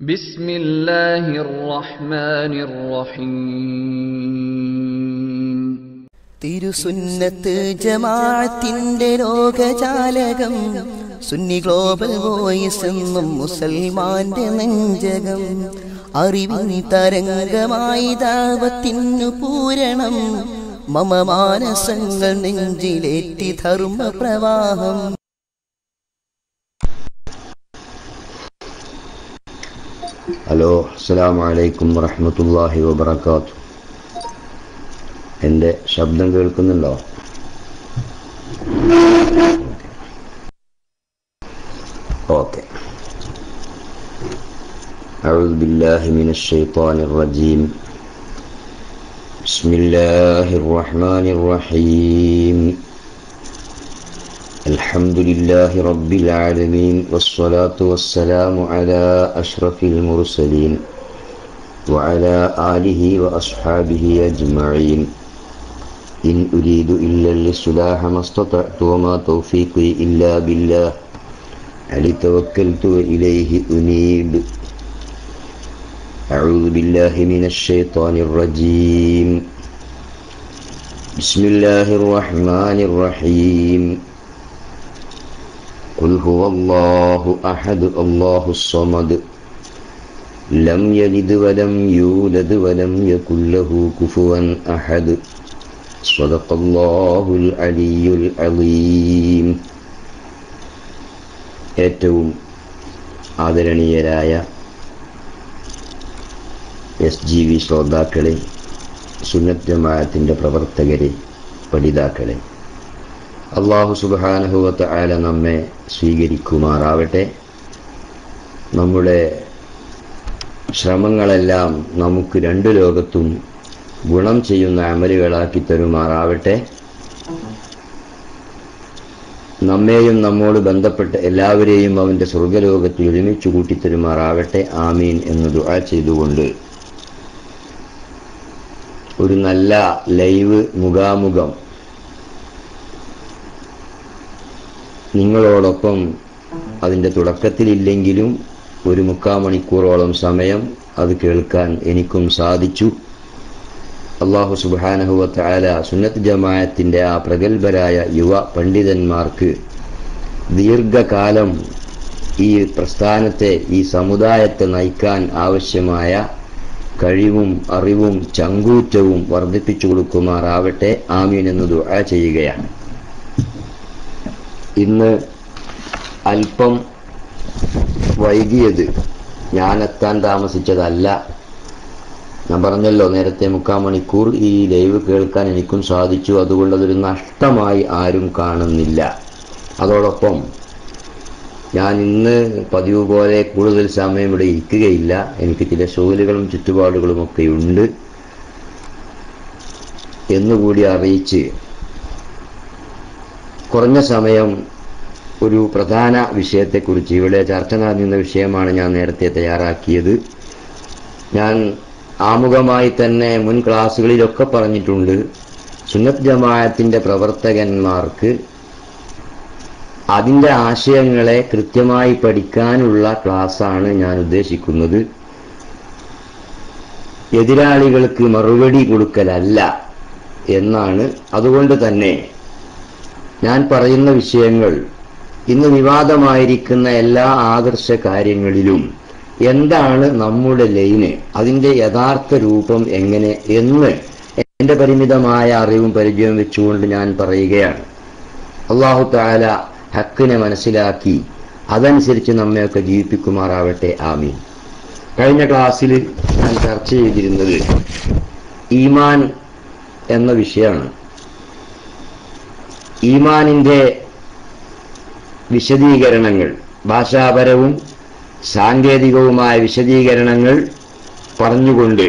بسم الله الرحمن الرحيم തിരുസുന്നത്ത് ജമാഅത്തിന്റെ ലോകജാലകം Sunni global voice എന്നും മുസൽമാന്റെ നെഞ്ചകം അറിവിൻ തരംഗമായി ദാവത്തിനു പൂരണം മമ മാനസങ്ങൾ നെഞ്ചിലേറ്റി ധർമ്മ പ്രവാഹം ഹലോ അസ്സാം വലൈക്കും വറഹമത്തല്ലാഹി വബർക്കാത്തു എൻ്റെ ശബ്ദം കേൾക്കുന്നുണ്ടോ ഓക്കെ أعوذ بالله من الشيطان الرجيم بسم الله الرحمن الرحيم الحمد لله رب العالمين والصلاة والسلام على أشرف المرسلين وعلى آله وأصحابه أجمعين إن أريد إلا الإصلاح ما استطعت وما توفيقي إلا بالله علي توكلت وإليه أنيب أعوذ بالله من الشيطان الرجيم بسم الله الرحمن الرحيم قل هو الله أحد الله الصمد لم يلد ولم يولد ولم يكن له كفوا أحد صدق الله العلي العظيم ഏറ്റവും ആദരണീയരായ എസ് ജി വി ശ്രോതാക്കളെ സുന്നത്ത് ജമാഅത്തിൻ്റെ പ്രവർത്തകരെ പഠിതാക്കളെ അള്ളാഹു സുബാനഹുവത്ത് ആല നമ്മെ സ്വീകരിക്കുമാറാവട്ടെ നമ്മുടെ ശ്രമങ്ങളെല്ലാം നമുക്ക് രണ്ട് ലോകത്തും ഗുണം ചെയ്യുന്ന അമലുകളാക്കി തരുമാറാവട്ടെ നമ്മെയും നമ്മോട് ബന്ധപ്പെട്ട എല്ലാവരെയും അവൻ്റെ സ്വർഗലോകത്തിൽ ഒരുമിച്ച് കൂട്ടിത്തരുമാറാവട്ടെ ആമീൻ എന്ന് ദുആ ചെയ്തുകൊണ്ട് ഒരു നല്ല ലൈവ് മുഖാമുഖം നിങ്ങളോടൊപ്പം അതിൻ്റെ തുടക്കത്തിലില്ലെങ്കിലും ഒരു മുക്കാൽ മണിക്കൂറോളം സമയം അത് കേൾക്കാൻ എനിക്കും സാധിച്ചു അള്ളാഹു സുബാനഹുവത്ത് ആല സുന്നത്ത് ജമായത്തിൻ്റെ ആ പ്രഗത്ഭരായ യുവ പണ്ഡിതന്മാർക്ക് ദീർഘകാലം ഈ പ്രസ്ഥാനത്തെ ഈ സമുദായത്തെ നയിക്കാൻ ആവശ്യമായ കഴിവും അറിവും ചങ്കൂറ്റവും വർദ്ധിപ്പിച്ചു കൊടുക്കുമാറാവട്ടെ ആമീൻ എന്ന് ദുആ ചെയ്യുകയാണ് ഇന്ന് അല്പം വൈകിയത് ഞാനെത്താൻ താമസിച്ചതല്ല ഞാൻ പറഞ്ഞല്ലോ നേരത്തെ മുക്കാൽ മണിക്കൂർ ഈ ലൈവ് കേൾക്കാൻ എനിക്കും സാധിച്ചു അതുകൊണ്ട് അതൊരു നഷ്ടമായി ആരും കാണുന്നില്ല അതോടൊപ്പം ഞാൻ ഇന്ന് പതിവ് പോലെ കൂടുതൽ സമയം ഇവിടെ ഇരിക്കുകയില്ല എനിക്ക് ചില ജോലികളും ചുറ്റുപാടുകളും ഒക്കെ ഉണ്ട് എന്നുകൂടി അറിയിച്ച് കുറഞ്ഞ സമയം ഒരു പ്രധാന വിഷയത്തെക്കുറിച്ച് ഇവിടെ ചർച്ച നടന്നിരുന്ന വിഷയമാണ് ഞാൻ നേരത്തെ തയ്യാറാക്കിയത് ഞാൻ ആമുഖമായി തന്നെ മുൻ ക്ലാസ്സുകളിലൊക്കെ പറഞ്ഞിട്ടുണ്ട് സുന്നത്ത് ജമാഅത്തിൻ്റെ പ്രവർത്തകന്മാർക്ക് അതിൻ്റെ ആശയങ്ങളെ കൃത്യമായി പഠിക്കാനുള്ള ക്ലാസ്സാണ് ഞാൻ ഉദ്ദേശിക്കുന്നത് എതിരാളികൾക്ക് മറുപടി കൊടുക്കലല്ല എന്നാണ് അതുകൊണ്ട് തന്നെ ഞാൻ പറയുന്ന വിഷയങ്ങൾ ഇന്ന് വിവാദമായിരിക്കുന്ന എല്ലാ ആദർശ കാര്യങ്ങളിലും എന്താണ് നമ്മുടെ ലൈന് അതിൻ്റെ യഥാർത്ഥ രൂപം എങ്ങനെ എന്ന് എൻ്റെ പരിമിതമായ അറിവും പരിചയവും വെച്ചുകൊണ്ട് ഞാൻ പറയുകയാണ് അള്ളാഹു താല ഹക്കിനെ മനസ്സിലാക്കി അതനുസരിച്ച് നമ്മയൊക്കെ ജീവിപ്പിക്കുമാറാവട്ടെ ആമീൻ കഴിഞ്ഞ ക്ലാസ്സിൽ ഞാൻ ചർച്ച ചെയ്തിരുന്നത് ഈമാൻ എന്ന വിഷയമാണ് ഈമാനിൻ്റെ വിശദീകരണങ്ങൾ ഭാഷാപരവും സാങ്കേതികവുമായ വിശദീകരണങ്ങൾ പറഞ്ഞുകൊണ്ട്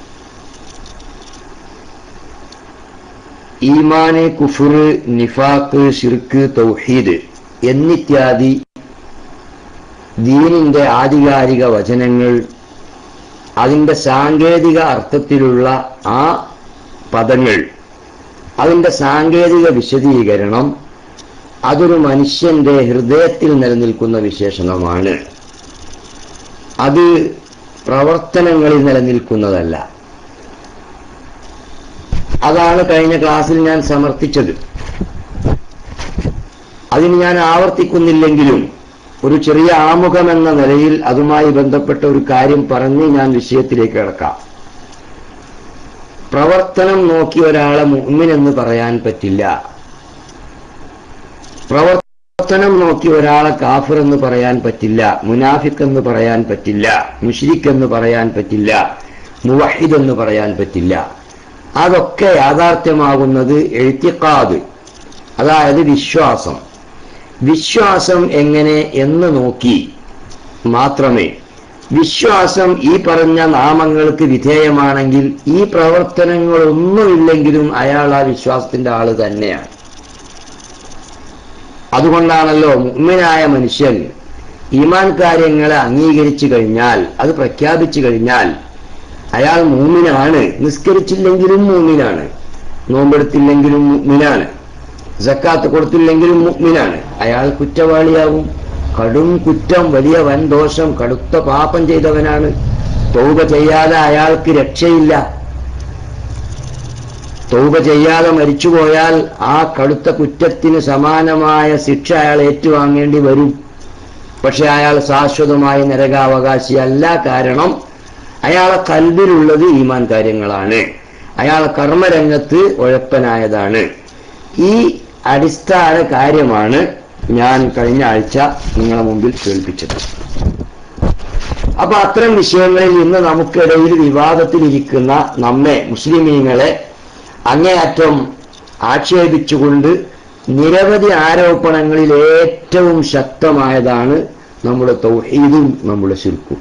ഈമാന് കുഫുർ നിഫാക്ക് ഷിർക്ക് തൗഹീദ് എന്നിത്യാദി ദീനിന്റെ ആധികാരിക വചനങ്ങൾ അതിൻ്റെ സാങ്കേതിക അർത്ഥത്തിലുള്ള ആ പദങ്ങൾ അതിൻ്റെ സാങ്കേതിക വിശദീകരണം അതൊരു മനുഷ്യന്റെ ഹൃദയത്തിൽ നിലനിൽക്കുന്ന വിശേഷണമാണ് അത് പ്രവർത്തനങ്ങളിൽ നിലനിൽക്കുന്നതല്ല അതാണ് കഴിഞ്ഞ ക്ലാസ്സിൽ ഞാൻ സമർത്ഥിച്ചത് അതിന് ഞാൻ ആവർത്തിക്കുന്നില്ലെങ്കിലും ഒരു ചെറിയ ആമുഖം എന്ന നിലയിൽ അതുമായി ബന്ധപ്പെട്ട ഒരു കാര്യം പറഞ്ഞ് ഞാൻ വിഷയത്തിലേക്ക് കിടക്കാം പ്രവർത്തനം നോക്കി ഒരാളെ മുഅ്മിൻ എന്ന് പറയാൻ പറ്റില്ല പ്രവർത്തനം നോക്കി ഒരാളെ കാഫിർ എന്ന് പറയാൻ പറ്റില്ല മുനാഫിക് എന്ന് പറയാൻ പറ്റില്ല മുഷിരിക് എന്ന് പറയാൻ പറ്റില്ല മുവഹിദ് എന്ന് പറയാൻ പറ്റില്ല അതൊക്കെ യാഥാർത്ഥ്യമാകുന്നത് എഴുത്തിക്കാത് അതായത് വിശ്വാസം വിശ്വാസം എങ്ങനെ എന്ന് നോക്കി മാത്രമേ വിശ്വാസം ഈ പറഞ്ഞ നാമങ്ങൾക്ക് വിധേയമാണെങ്കിൽ ഈ പ്രവർത്തനങ്ങളൊന്നുമില്ലെങ്കിലും അയാൾ ആ വിശ്വാസത്തിന്റെ ആള് തന്നെയാണ് അതുകൊണ്ടാണല്ലോ മുഅ്മിനായ മനുഷ്യൻ ഈമാൻ കാര്യങ്ങളെ അംഗീകരിച്ചു കഴിഞ്ഞാൽ അത് പ്രഖ്യാപിച്ചു കഴിഞ്ഞാൽ അയാൾ മൂമിനാണ് നിസ്കരിച്ചില്ലെങ്കിലും മൂമിനാണ് നോമ്പെടുത്തില്ലെങ്കിലും മുഅ്മിനാണ് സക്കാത്ത് കൊടുത്തില്ലെങ്കിലും മുഅ്മിനാണ് അയാൾ കുറ്റവാളിയാവും കടും കുറ്റം വലിയ വൻ ദോഷം കടുത്ത പാപം ചെയ്തവനാണ് തൗബ ചെയ്യാതെ അയാൾക്ക് രക്ഷയില്ല തൗബ ചെയ്യാതെ മരിച്ചുപോയാൽ ആ കടുത്ത കുറ്റത്തിന് സമാനമായ ശിക്ഷ അയാൾ ഏറ്റുവാങ്ങേണ്ടി വരും പക്ഷെ അയാൾ ശാശ്വതമായ നരകാവകാശിയല്ല കാരണം അയാളെ കൽബിലുള്ളത് ഈമാൻ കാര്യങ്ങളാണ് അയാൾ കർമ്മരംഗത്ത് ഉഴപ്പനായതാണ് ഈ അടിസ്ഥാന കാര്യമാണ് ഞാൻ കഴിഞ്ഞ ആഴ്ച നിങ്ങളെ മുമ്പിൽ കേൾപ്പിച്ചത് അപ്പൊ അത്തരം വിഷയങ്ങളിൽ ഇന്ന് നമുക്കിടയിൽ വിവാദത്തിലിരിക്കുന്ന നമ്മെ മുസ്ലിമീങ്ങളെ അങ്ങേയറ്റം ആക്ഷേപിച്ചുകൊണ്ട് നിരവധി ആരോപണങ്ങളിൽ ഏറ്റവും ശക്തമായതാണ് നമ്മുടെ തൗഹീദും നമ്മുടെ ശിർക്കും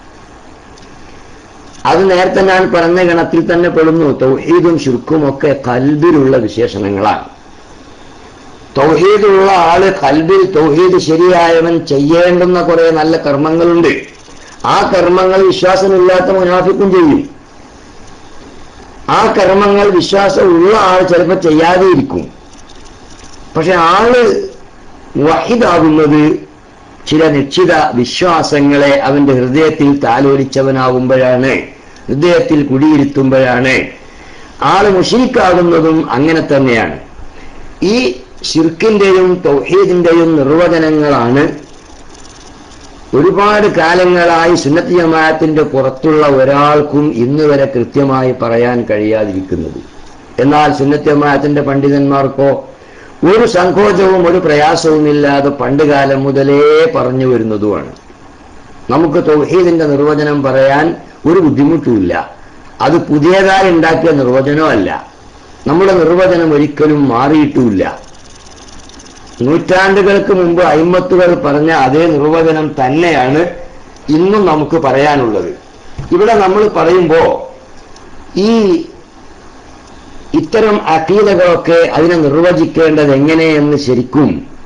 അത് നേരത്തെ ഞാൻ പറഞ്ഞ ഗണത്തിൽ തന്നെ പെടുന്നു തൗഹീദും ശിർക്കും ഒക്കെ കൽബിലുള്ള വിശേഷണങ്ങളാണ് തൗഹീദുള്ള ആള് കൽബിൽ തൗഹീദ് ശരിയായവൻ ചെയ്യേണ്ടുന്ന കുറെ നല്ല കർമ്മങ്ങളുണ്ട് ആ കർമ്മങ്ങൾ വിശ്വാസമില്ലാത്ത മുനാഫിക്കും ചെയ്യും ആ കർമ്മങ്ങൾ വിശ്വാസമുള്ള ആൾ ചിലപ്പോൾ ചെയ്യാതെ ഇരിക്കും പക്ഷെ ആള് വഹിദാകുന്നത് ചില നിശ്ചിത വിശ്വാസങ്ങളെ അവന്റെ ഹൃദയത്തിൽ താലോലിച്ചവനാകുമ്പോഴാണ് ഹൃദയത്തിൽ കുടിയിരുത്തുമ്പോഴാണ് ആള് മുഷിരിക്കാകുന്നതും അങ്ങനെ തന്നെയാണ് ഈ ഷിർക്കിന്റെയും തൗഹീദിന്റെയും നിർവചനങ്ങളാണ് ഒരുപാട് കാലങ്ങളായി സുന്നത്ത് ജമാഅത്തിന്റെ പുറത്തുള്ള ഒരാൾക്കും ഇന്ന് വരെ കൃത്യമായി പറയാൻ കഴിയാതിരിക്കുന്നത് എന്നാൽ സുന്നത്ത് ജമാഅത്തിന്റെ പണ്ഡിതന്മാർക്കോ ഒരു സങ്കോചവും ഒരു പ്രയാസവുമില്ലാതെ പണ്ട് കാലം മുതലേ പറഞ്ഞു വരുന്നതുമാണ് നമുക്ക് തൗഹീദിന്റെ നിർവചനം പറയാൻ ഒരു ബുദ്ധിമുട്ടുമില്ല അത് പുതിയതായി ഉണ്ടാക്കിയ നിർവചനമല്ല നമ്മുടെ നിർവചനം ഒരിക്കലും മാറിയിട്ടുമില്ല നൂറ്റാണ്ടുകൾക്ക് മുമ്പ് അയിമത്തുകൾ പറഞ്ഞ അതേ നിർവചനം തന്നെയാണ് ഇന്നും നമുക്ക് പറയാനുള്ളത് ഇവിടെ നമ്മൾ പറയുമ്പോ ഈ ഇത്തരം അക്കീലകളൊക്കെ അതിനെ നിർവചിക്കേണ്ടത് എങ്ങനെയെന്ന് ശരിക്കും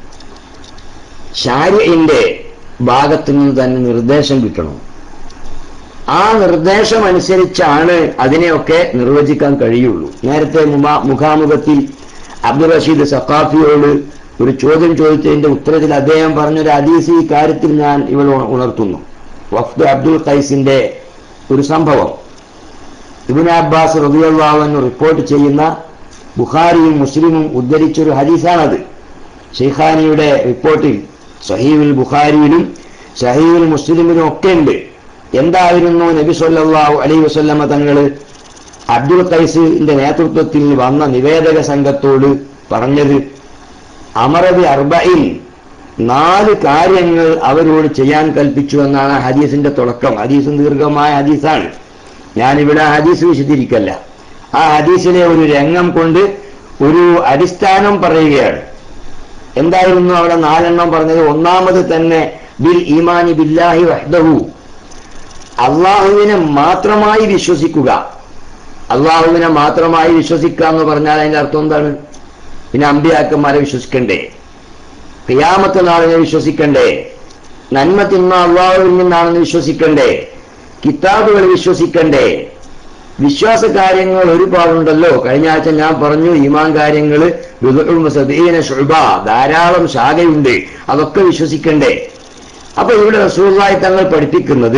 ഷാരിന്റെ ഭാഗത്തു നിന്ന് തന്നെ നിർദ്ദേശം കിട്ടണം ആ നിർദ്ദേശം അനുസരിച്ചാണ് അതിനെയൊക്കെ നിർവചിക്കാൻ കഴിയുള്ളൂ നേരത്തെ മുമാ- മുഖാമുഖത്തിൽ അബ്ദുൾ റഷീദ് സഖാഫിയോട് ഒരു ചോദ്യം ചോദിച്ചതിന്റെ ഉത്തരത്തിൽ അദ്ദേഹം പറഞ്ഞൊരു ഹദീസ് ഈ കാര്യത്തിൽ ഞാൻ ഇവിടെ ഉണ- ഉണർത്തുന്നു വഫ്ദ് അബ്ദുൽ ഖൈസിന്റെ ഒരു സംഭവം ഇബിൻ അബ്ബാസ് റബിയുള്ളാവെന്ന് റിപ്പോർട്ട് ചെയ്യുന്ന ബുഖാരിയും മുസ്ലിമും ഉദ്ധരിച്ചൊരു ഹദീസാണത് ഷെയ്ഖാനിയുടെ റിപ്പോർട്ടിൽ സഹീവുൽ ബുഖാരിയിലും സഹീവുൽ മുസ്ലിമിലും ഒക്കെ ഉണ്ട് എന്തായിരുന്നു നബി സല്ലല്ലാഹു അലൈഹി വസല്ലമ തങ്ങൾ അബ്ദുൽ ഖൈസിന്റെ നേതൃത്വത്തിൽ വന്ന നിവേദക സംഘത്തോട് പറഞ്ഞത് അമറബി അർബയിൽ നാല് കാര്യങ്ങൾ അവരോട് ചെയ്യാൻ കൽപ്പിച്ചു എന്നാണ് ആ ഹദീസിന്റെ തുടക്കം ഹദീസ് ദീർഘമായ ഹദീസാണ് ഞാനിവിടെ ആ ഹദീസ് വിശദീകരിക്കല്ല ആ ഹദീസിലെ ഒരു രംഗം കൊണ്ട് ഒരു അടിസ്ഥാനം പറയുകയാണ് എന്തായിരുന്നു അവിടെ നാലെണ്ണം പറഞ്ഞത് ഒന്നാമത് തന്നെ ബിൽ ഈമാനി ബില്ലാഹി വഹ്ദഹു അള്ളാഹുവിനെ മാത്രമായി വിശ്വസിക്കുക അള്ളാഹുവിനെ മാത്രമായി വിശ്വസിക്കുക എന്ന് പറഞ്ഞാൽ അതിന്റെ അർത്ഥം എന്താണ് പിന്നെ അമ്പിയാക്കന്മാരെ വിശ്വസിക്കണ്ടേ ഖിയാമത്ത് നാളിനെ വിശ്വസിക്കണ്ടേ നന്മ തിന്മ അള്ളാഹുവിൽ നിന്നാണെന്ന് വിശ്വസിക്കണ്ടേ കിതാബുകൾ വിശ്വസിക്കണ്ടേ വിശ്വാസ കാര്യങ്ങൾ ഒരുപാടുണ്ടല്ലോ കഴിഞ്ഞ ആഴ്ച ഞാൻ പറഞ്ഞു ഈമാൻ കാര്യങ്ങൾ ധാരാളം ശാഖയുണ്ട് അതൊക്കെ വിശ്വസിക്കണ്ടേ അപ്പൊ ഇവിടെ റസൂലായി തങ്ങൾ പഠിപ്പിക്കുന്നത്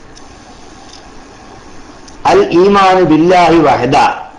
അൽ ഈമാന് ബില്ലാഹി വഹദ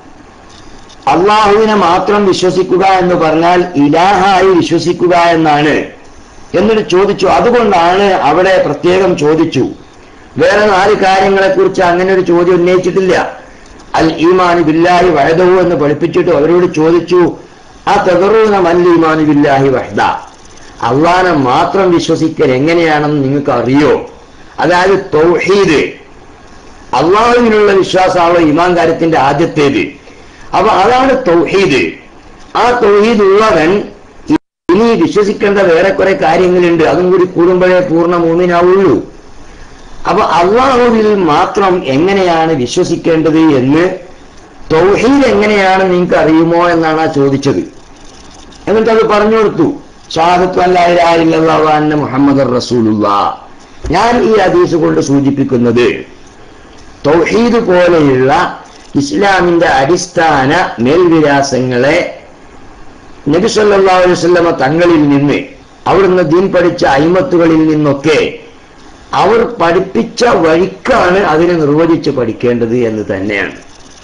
അള്ളാഹുവിനെ മാത്രം വിശ്വസിക്കുക എന്ന് പറഞ്ഞാൽ ഇലാഹായി വിശ്വസിക്കുക എന്നാണ് എന്നിട്ട് ചോദിച്ചു അതുകൊണ്ടാണ് അവിടെ പ്രത്യേകം ചോദിച്ചു വേറെ നാല് കാര്യങ്ങളെ കുറിച്ച് അങ്ങനെ ഒരു ചോദ്യം ഉന്നയിച്ചിട്ടില്ല അൽ ഈമാന് ബില്ലാഹി വഹദവു എന്ന് പഠിപ്പിച്ചിട്ട് അവരോട് ചോദിച്ചു ആ തെതറൂന മൽ ഈമാന് ബില്ലാഹി വഹദ അള്ളാനെ മാത്രം വിശ്വസിക്കൽ എങ്ങനെയാണെന്ന് നിങ്ങൾക്ക് അറിയോ അതായത് തൗഹീദ് അള്ളാഹുവിനുള്ള വിശ്വാസമാണ് ഇമാൻ കാര്യത്തിന്റെ ആദ്യത്തേത് അപ്പൊ അതാണ് തൗഹീദ് ആ തൗഹീദ് ഉള്ളവൻ ഇനി വിശ്വസിക്കേണ്ട വേറെ കുറെ കാര്യങ്ങളുണ്ട് അതും കൂടി കൂടുമ്പോഴേ പൂർണ്ണ മൂമിനാവുള്ളൂ അപ്പൊ അള്ളാഹുവിൽ മാത്രം എങ്ങനെയാണ് വിശ്വസിക്കേണ്ടത് എന്ന് തൗഹീദ് എങ്ങനെയാണ് നിങ്ങൾക്ക് അറിയുമോ എന്നാണ് ആ ചോദിച്ചത് എന്നിട്ട് അത് പറഞ്ഞു കൊടുത്തു ഷാദത്ത് അല്ലാഹില്ല മുഹമ്മദ് റസൂലുള്ള ഞാൻ ഈ ഹദീസ് കൊണ്ട് സൂചിപ്പിക്കുന്നത് തൗഹീദ് പോലെയുള്ള ഇസ്ലാമിന്റെ അടിസ്ഥാന മേൽവിലാസങ്ങളെ നബി സല്ലല്ലാഹു അലൈഹി വസല്ലമ തങ്ങളിൽ നിന്ന് അവിടുന്ന് ദീൻ പഠിച്ച അയിമത്തുകളിൽ നിന്നൊക്കെ അവർ പഠിപ്പിച്ച വഴിക്കാണ് അതിനെ നിർവചിച്ച് പഠിക്കേണ്ടത് എന്ന് തന്നെയാണ്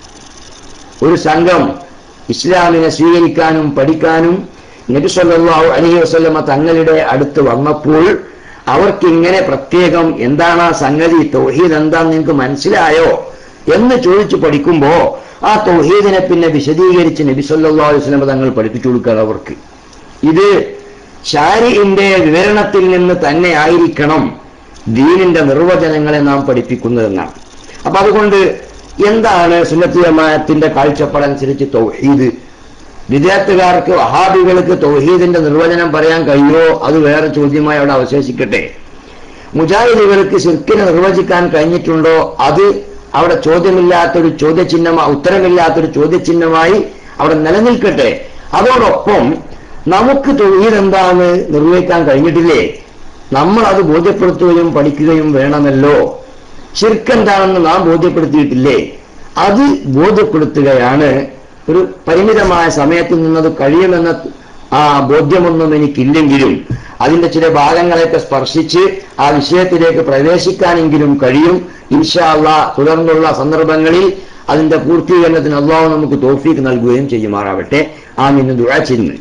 ഒരു സംഘം ഇസ്ലാമിനെ സ്വീകരിക്കാനും പഠിക്കാനും നബി സല്ലല്ലാഹു അലൈഹി വസല്ലമ തങ്ങളുടെ അടുത്ത് വന്നപ്പോൾ അവർക്ക് ഇങ്ങനെ പ്രത്യേകം എന്താണ് ആ സംഗതി തൗഹീദ് എന്താന്ന് നിങ്ങൾക്ക് മനസ്സിലായോ എന്ന് ചോദിച്ചു പഠിക്കുമ്പോ ആ തൗഹീദിനെ പിന്നെ വിശദീകരിച്ച് നബി സല്ലല്ലാഹു അലൈഹി വസല്ലമ തങ്ങൾ പഠിപ്പിച്ചു കൊടുക്കുകയാണ് അവർക്ക് ഇത് ഷാരിന്റെ വിവരണത്തിൽ നിന്ന് തന്നെ ആയിരിക്കണം ദീനിന്റെ നിർവചനങ്ങളെ നാം പഠിപ്പിക്കുന്നതെന്നാണ് അപ്പൊ അതുകൊണ്ട് എന്താണ് സുന്നത്ത് ജമാഅത്തിന്റെ കാഴ്ചപ്പാടനുസരിച്ച് തൗഹീദ് വിദ്യാർത്ഥികാർക്ക് വഹാബികൾക്ക് തൗഹീദിന്റെ നിർവചനം പറയാൻ കഴിയുമോ അത് വേറെ ചോദ്യമായി അവിടെ അവശേഷിക്കട്ടെ മുജാഹിദുകൾക്ക് ശിർക്കിനെ നിർവചിക്കാൻ കഴിഞ്ഞിട്ടുണ്ടോ അത് അവിടെ ചോദ്യമില്ലാത്തൊരു ചോദ്യചിഹ്നമാ ഉത്തരമില്ലാത്തൊരു ചോദ്യചിഹ്നമായി അവിടെ നിലനിൽക്കട്ടെ അതോടൊപ്പം നമുക്ക് തൊഴിൽ എന്താന്ന് നിർവഹിക്കാൻ കഴിഞ്ഞിട്ടില്ലേ നമ്മൾ അത് ബോധ്യപ്പെടുത്തുകയും പഠിക്കുകയും വേണമല്ലോ ശിർക്കെന്താണെന്ന് നാം ബോധ്യപ്പെടുത്തിയിട്ടില്ലേ അത് ബോധ്യപ്പെടുത്തുകയാണ് ഒരു പരിമിതമായ സമയത്ത് നിന്നത് കഴിയുമെന്ന ആ ബോധ്യമൊന്നും എനിക്കില്ലെങ്കിലും അതിന്റെ ചില ഭാഗങ്ങളെയൊക്കെ സ്പർശിച്ച് ആ വിഷയത്തിലേക്ക് പ്രവേശിക്കാനെങ്കിലും കഴിയും ഇൻഷാ അള്ളാ തുടർന്നുള്ള സന്ദർഭങ്ങളിൽ അതിന്റെ പൂർത്തീകരണത്തിന് അള്ളാഹു നമുക്ക് തോഫീക്ക് നൽകുകയും ചെയ്യുമാറാവട്ടെ ആ നിന്ന് ദുഴ ചെയ്യുന്നു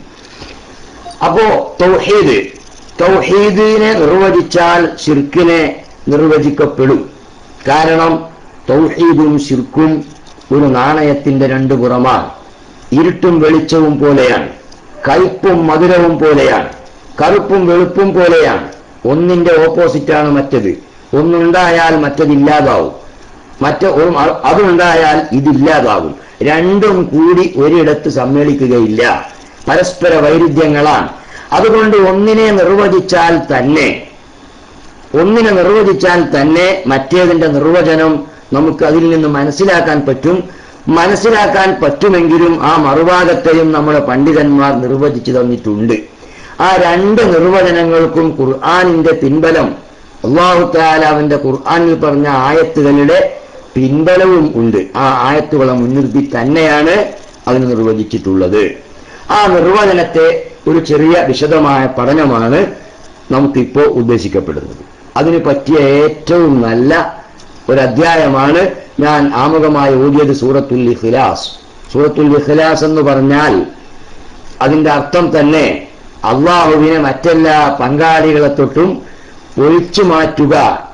അപ്പോ തൗഹീദ് തൗഹീദിനെ നിർവചിച്ചാൽ ഷിർക്കിനെ നിർവചിക്കപ്പെടും കാരണം തൗഹീദും ഷിർക്കും ഒരു നാണയത്തിന്റെ രണ്ട് പുറമാണ് ഇരുട്ടും വെളിച്ചവും പോലെയാണ് കയ്പും മധുരവും പോലെയാണ് കറുപ്പും വെളുപ്പും പോലെയാണ് ഒന്നിന്റെ ഓപ്പോസിറ്റാണ് മറ്റത് ഒന്നുണ്ടായാൽ മറ്റതില്ലാതാവും മറ്റ ഒരു അ- അതുണ്ടായാൽ ഇതില്ലാതാവും രണ്ടും കൂടി ഒരിടത്ത് സമ്മേളിക്കുകയില്ല പരസ്പര വൈരുദ്ധ്യങ്ങളാണ് അതുകൊണ്ട് ഒന്നിനെ നിർവചിച്ചാൽ തന്നെ ഒന്നിനെ നിർവചിച്ചാൽ തന്നെ മറ്റേതിന്റെ നിർവചനം നമുക്ക് അതിൽ നിന്ന് മനസ്സിലാക്കാൻ പറ്റും മനസ്സിലാക്കാൻ പറ്റുമെങ്കിലും ആ മറുഭാഗത്തെയും നമ്മുടെ പണ്ഡിതന്മാർ നിർവചിച്ചു തന്നിട്ടുണ്ട് ആ രണ്ട് നിർവചനങ്ങൾക്കും ഖുർആാനിന്റെ പിൻബലം അള്ളാഹു താലാവിന്റെ ഖുർആാനിൽ പറഞ്ഞ ആയത്തുകളുടെ പിൻബലവും ഉണ്ട് ആ ആയത്തുകളെ മുൻനിർത്തി തന്നെയാണ് അതിന് നിർവചിച്ചിട്ടുള്ളത് ആ നിർവചനത്തെ ഒരു ചെറിയ വിശദമായ പഠനമാണ് നമുക്കിപ്പോൾ ഉദ്ദേശിക്കപ്പെടുന്നത് അതിന് പറ്റിയ ഏറ്റവും നല്ല ഒരു അധ്യായമാണ് ഞാൻ ആമുഖമായി ഓതിയത് സൂറത്തുൽ ഇഖ്ലാസ് സൂറത്തുൽ ഇഖ്ലാസ് എന്ന് പറഞ്ഞാൽ അതിന്റെ അർത്ഥം തന്നെ അള്ളാഹുവിനെ മറ്റെല്ലാ പങ്കാളികളെ തൊട്ടും ഒഴിച്ചു മാറ്റുക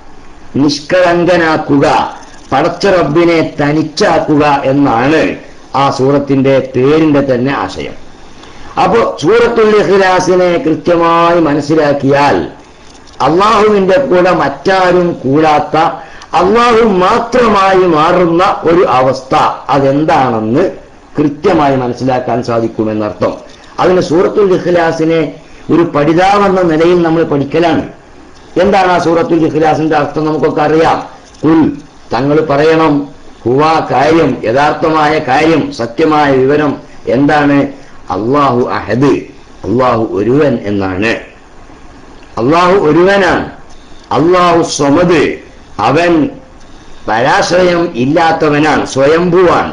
നിഷ്കളങ്കനാക്കുക പടച്ച റബ്ബിനെ തനിച്ചാക്കുക എന്നാണ് ആ സൂറത്തിന്റെ പേരിന്റെ തന്നെ ആശയം അപ്പോ സൂറത്തുൽ ഇഖ്ലാസിനെ കൃത്യമായി മനസ്സിലാക്കിയാൽ അള്ളാഹുവിന്റെ കൂടെ മറ്റാരും കൂടാത്ത അള്ളാഹു മാത്രമായി മാറുന്ന ഒരു അവസ്ഥ അതെന്താണെന്ന് കൃത്യമായി മനസ്സിലാക്കാൻ സാധിക്കുമെന്നർത്ഥം അതിന് സൂറത്തുൽ ഇഖ്ലാസിനെ ഒരു പഠിതാവെന്ന നിലയിൽ നമ്മൾ പഠിക്കലാണ് എന്താണ് ആ സൂറത്തുൽ ഇഖ്ലാസിന്റെ അർത്ഥം നമുക്കൊക്കെ അറിയാം കുൽ തങ്ങൾ പറയണം ഹുവ കാര്യം യഥാർത്ഥമായ കാര്യം സത്യമായ വിവരം എന്താണ് അള്ളാഹു അഹദ് അള്ളാഹു ഒരുവൻ എന്നാണ് അള്ളാഹു ഒരുവനാണ് അള്ളാഹു സ്വമത് അവൻ പരാശ്രയം ഇല്ലാത്തവനാണ് സ്വയംഭുവാണ്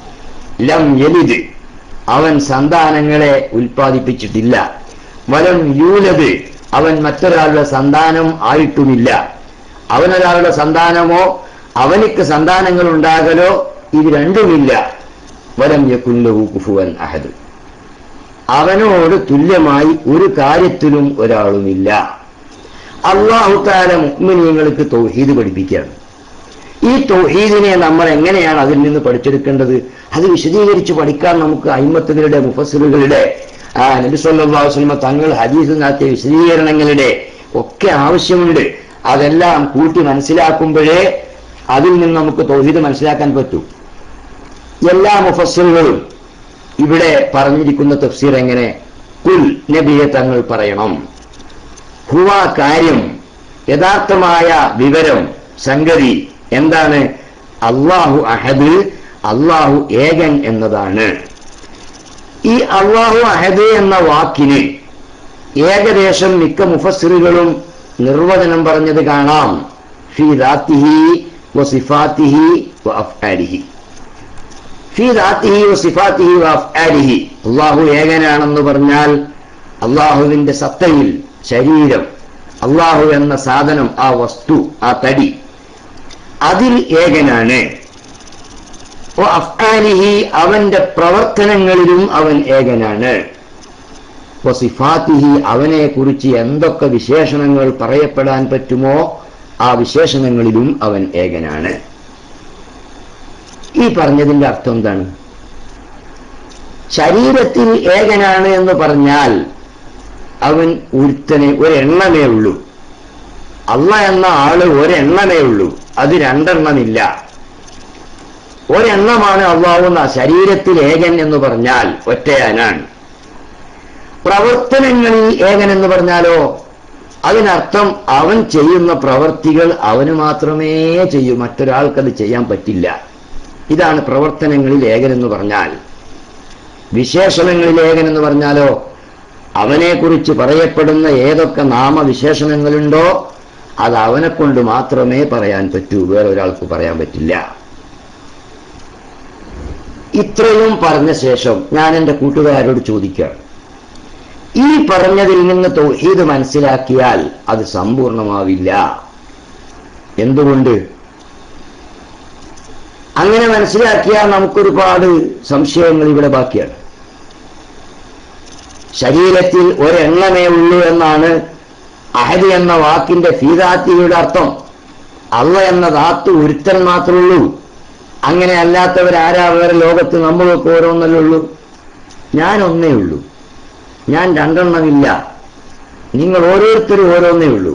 ലം യലിദ് അവൻ സന്താനങ്ങളെ ഉൽപ്പാദിപ്പിച്ചിട്ടില്ല വലം യൂലത് അവൻ മറ്റൊരാളുടെ സന്താനം ആയിട്ടുമില്ല അവനൊരാളുടെ സന്താനമോ അവനിക്ക് സന്താനങ്ങൾ ഉണ്ടാകലോ ഇത് രണ്ടുമില്ല വലം യക്കുല്ലഹു കുഫുവൻ അഹദ് അവനോട് തുല്യമായി ഒരു കാര്യത്തിലും ഒരാളുമില്ല അള്ളാഹുത്താല മുഗ്മിനിയങ്ങൾക്ക് തൗഹീദ് പഠിപ്പിക്കുകയാണ് ഈ തൗഹീദിനെ നമ്മൾ എങ്ങനെയാണ് അതിൽ നിന്ന് പഠിച്ചെടുക്കേണ്ടത് അത് വിശദീകരിച്ച് പഠിക്കാൻ നമുക്ക് അയിമത്തുകളുടെ മുഫസ്സിലുകളുടെ ആ നബി സല്ലല്ലാഹു അലൈഹി വസല്ലമ തങ്ങൾ ഹദീസ് നടത്തിയ വിശദീകരണങ്ങളുടെ ഒക്കെ ആവശ്യമുണ്ട് അതെല്ലാം കൂട്ടി മനസ്സിലാക്കുമ്പോഴേ അതിൽ നിന്ന് നമുക്ക് തൗഹീദ് മനസ്സിലാക്കാൻ പറ്റൂ എല്ലാ മുഫസ്സിലുകളും ഇവിടെ പറഞ്ഞിരിക്കുന്ന തഫ്സീർ എങ്ങനെ കുൽ നബിയെ തങ്ങൾ പറയണം ഹുവ കാര്യം യഥാർത്ഥമായ വിവരം സംഗതി എന്താണ് അള്ളാഹു അഹദ് അള്ളാഹു ഏകൻ എന്നതാണ് ഈ അള്ളാഹു അഹദ് എന്ന വാക്കിന് ഏകദേശം മിക്ക മുഫസ്സിറുകളും നിർവചനം പറഞ്ഞത് കാണാം ഫി ദാത്തിഹി വ സിഫാത്തിഹി വ അഫ്ആലിഹി ഫി ദാത്തിഹി വ സിഫാത്തിഹി വ അഫ്ആലിഹി അള്ളാഹു ഏകനാണെന്ന് പറഞ്ഞാൽ അള്ളാഹുവിന്റെ സത്തയിൽ ശരീരം അള്ളാഹു എന്ന സാധനം ആ വസ്തു ആ തടി അതിൽ ഏകനാണ് വ അഫ്ആലിഹി അവന്റെ പ്രവർത്തനങ്ങളിലും അവൻ ഏകനാണ് വ സിഫാത്തിഹി അവനെ കുറിച്ച് എന്തൊക്കെ വിശേഷണങ്ങൾ പറയപ്പെടാൻ പറ്റുമോ ആ വിശേഷണങ്ങളിലും അവൻ ഏകനാണ് ഈ പറഞ്ഞതിന്റെ അർത്ഥം എന്താണ് ശരീരത്തിൽ ഏകനാണ് എന്ന് പറഞ്ഞാൽ അവൻ ഒരുത്തനെ ഒരെണ്ണമേ ഉള്ളൂ അല്ല എന്ന ആള് ഒരെണ്ണമേ ഉള്ളൂ അത് രണ്ടെണ്ണമില്ല ഒരെണ്ണമാണ് അള്ളാവുന്ന ശരീരത്തിൽ ഏകൻ എന്ന് പറഞ്ഞാൽ ഒറ്റയാനാണ് പ്രവർത്തനങ്ങളിൽ ഏകൻ എന്ന് പറഞ്ഞാലോ അതിനർത്ഥം അവൻ ചെയ്യുന്ന പ്രവർത്തികൾ അവന് മാത്രമേ ചെയ്യൂ മറ്റൊരാൾക്കത് ചെയ്യാൻ പറ്റില്ല ഇതാണ് പ്രവർത്തനങ്ങളിൽ ഏകൻ എന്ന് പറഞ്ഞാൽ വിശേഷണങ്ങളിൽ ഏകൻ എന്ന് പറഞ്ഞാലോ അവനെക്കുറിച്ച് പറയപ്പെടുന്ന ഏതൊക്കെ നാമവിശേഷണങ്ങളുണ്ടോ അത് അവനെ കൊണ്ട് മാത്രമേ പറയാൻ പറ്റൂ വേറെ ഒരാൾക്ക് പറയാൻ പറ്റില്ല ഇത്രയും പറഞ്ഞ ശേഷം ഞാൻ എൻ്റെ കൂട്ടുകാരോട് ചോദിക്കുകയാണ് ഈ പറഞ്ഞതിൽ നിന്ന് തൗഹീദ് മനസ്സിലാക്കിയാൽ അത് സമ്പൂർണമാവില്ല എന്തുകൊണ്ട് അങ്ങനെ മനസ്സിലാക്കിയാൽ നമുക്കൊരുപാട് സംശയങ്ങൾ ഇവിടെ ബാക്കിയാണ് ശരീരത്തിൽ ഒരെണ്ണമേ ഉള്ളൂ എന്നാണ് അഹദ് എന്ന വാക്കിന്റെ ഫീദാത്തിയുടെ അർത്ഥം അള്ള എന്ന ധാത്ത് ഒരുത്തൻ മാത്രമേ ഉള്ളൂ അങ്ങനെ അല്ലാത്തവരാരാ വേറെ ലോകത്ത് നമ്മളൊക്കെ ഓരോന്നല്ലേ ഉള്ളൂ ഞാൻ ഒന്നേ ഉള്ളൂ ഞാൻ രണ്ടെണ്ണമില്ല നിങ്ങൾ ഓരോരുത്തരും ഓരോന്നേ ഉള്ളൂ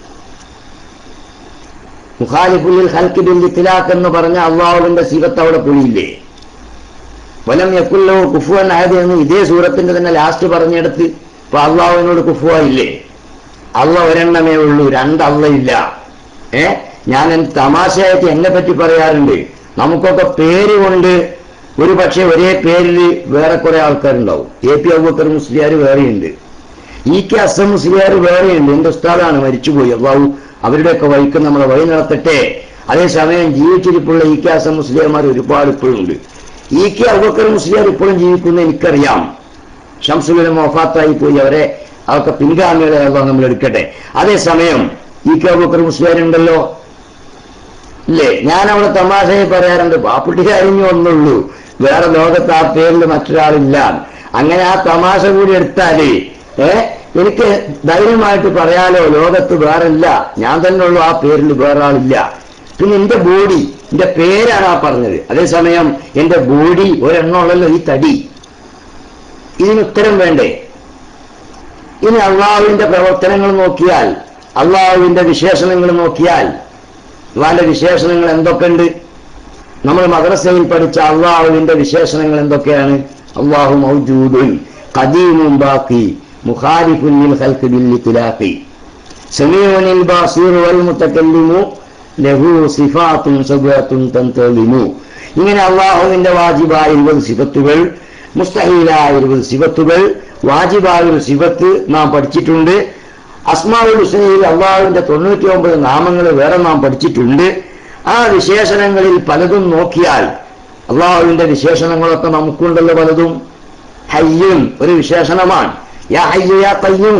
മുഖാലിഫുൽ ഹൽക്ക് ബിൽ ഇത്തിലാഖ് എന്ന് പറഞ്ഞ അള്ളാഹുവിന്റെ സിവത്ത് അവിടെ പൊളിയില്ലേ വലം യക്കുല്ലോ കുഫുവൻ ആയത് എന്ന് ഇതേ സൂറത്തിന്റെ തന്നെ ലാസ്റ്റ് പറഞ്ഞെടുത്ത് ഇപ്പൊ അള്ളാഹുവിനോട് കുഫുവ ഇല്ലേ അള്ള ഒരെണ്ണമേ ഉള്ളൂ രണ്ട് അള്ള ഇല്ല ഏ ഞാൻ എൻ തമാശയായിട്ട് എന്നെ പറ്റി പറയാറുണ്ട് നമുക്കൊക്കെ പേര് കൊണ്ട് ഒരു പക്ഷേ ഒരേ പേരിൽ വേറെ കുറെ ആൾക്കാരുണ്ടാവും എ പി അബൂക്കർ മുസ്ലിയാർ വേറെയുണ്ട് ഇ കെ അസം മുസ്ലിയാർ വേറെയുണ്ട് എന്റെ ഉസ്താദാണ് മരിച്ചുപോയി അള്ളാഹു അവരുടെയൊക്കെ വഴിക്ക് നമ്മളെ വഴി നടത്തട്ടെ അതേസമയം ജീവിച്ചിരിപ്പുള്ള ഇ കെ അസം മുസ്ലിയാർമാർ ഒരുപാട് ഇപ്പോഴും ഉണ്ട് ഇ കെ അബൂക്കർ മുസ്ലിയാർ ഇപ്പോഴും ജീവിക്കുന്ന എനിക്കറിയാം ഷംസുലിനെ മൊഫാത്തായി പോയി അവരെ അതൊക്കെ പിൻഗാമികളെ അള്ളാഹ് നമ്മൾ എടുക്കട്ടെ അതേസമയം ഇ കെ അബൂക്കർ മുസ്ലിയാരുണ്ടല്ലോ ഇല്ലേ ഞാൻ അവിടെ തമാശയെ പറയാറുണ്ട് ബാപ്പുട്ടി കഴിഞ്ഞു ഒന്നുള്ളൂ വേറെ ലോകത്ത് ആ പേരിൽ മറ്റൊരാളില്ല അങ്ങനെ ആ തമാശ കൂടി എടുത്താല് ഏ എനിക്ക് ധൈര്യമായിട്ട് പറയാലോ ലോകത്ത് വേറില്ല ഞാൻ തന്നെ ഉള്ളൂ ആ പേരിൽ വേറെ ആളില്ല പിന്നെ എന്റെ ബോഡി എന്റെ പേരാണ് ആ പറഞ്ഞത് അതേസമയം എന്റെ ബോഡി ഒരെണ്ണമുള്ളല്ലോ ഈ തടി ഇതിന് ഉത്തരം വേണ്ടേ ഇനി അള്ളാഹുവിന്റെ പ്രവർത്തനങ്ങൾ നോക്കിയാൽ അള്ളാഹുവിന്റെ വിശേഷണങ്ങൾ നോക്കിയാൽ അള്ളാഹിന്റെ വിശേഷണങ്ങൾ എന്തൊക്കെയുണ്ട് നമ്മൾ മദ്രസയിൽ പഠിച്ച അള്ളാഹുവിന്റെ വിശേഷണങ്ങൾ എന്തൊക്കെയാണ് അള്ളാഹു മൗജൂദുൻ ഖദീമുൻ ബാക്കി മുഖാലിഫുൻ ലിൽ ഖൽഖി ബിൽ ഇത്ലാഖി സമീഉനിൽ ബാസിർ വൽ മുതകല്ലിമു ലഹു സിഫാത്തുൻ സബഅത്തുൻ തന്തലിമു ഇങ്ങനെ അള്ളാഹുവിന്റെ വാജിബായ ഇരുപത് സിഫത്തുകൾ മുസ്തഹീലായ ഇരുപത് സിഫത്തുകൾ വാജിബായ ഒരു സിഫത്ത് നാം പഠിച്ചിട്ടുണ്ട് അസ്മാവുൽ ഹുസനയിൽ അള്ളാഹുവിന്റെ തൊണ്ണൂറ്റി ഒമ്പത് നാമങ്ങൾ വേറെ നാം പഠിച്ചിട്ടുണ്ട് ആ വിശേഷണങ്ങളിൽ പലതും നോക്കിയാൽ അള്ളാഹുവിന്റെ വിശേഷണങ്ങളൊക്കെ നമുക്കുണ്ടല്ലോ പലതും ഹയ്യും ഒരു വിശേഷണമാണ് യാ ഹയ്യു യാ കയ്യും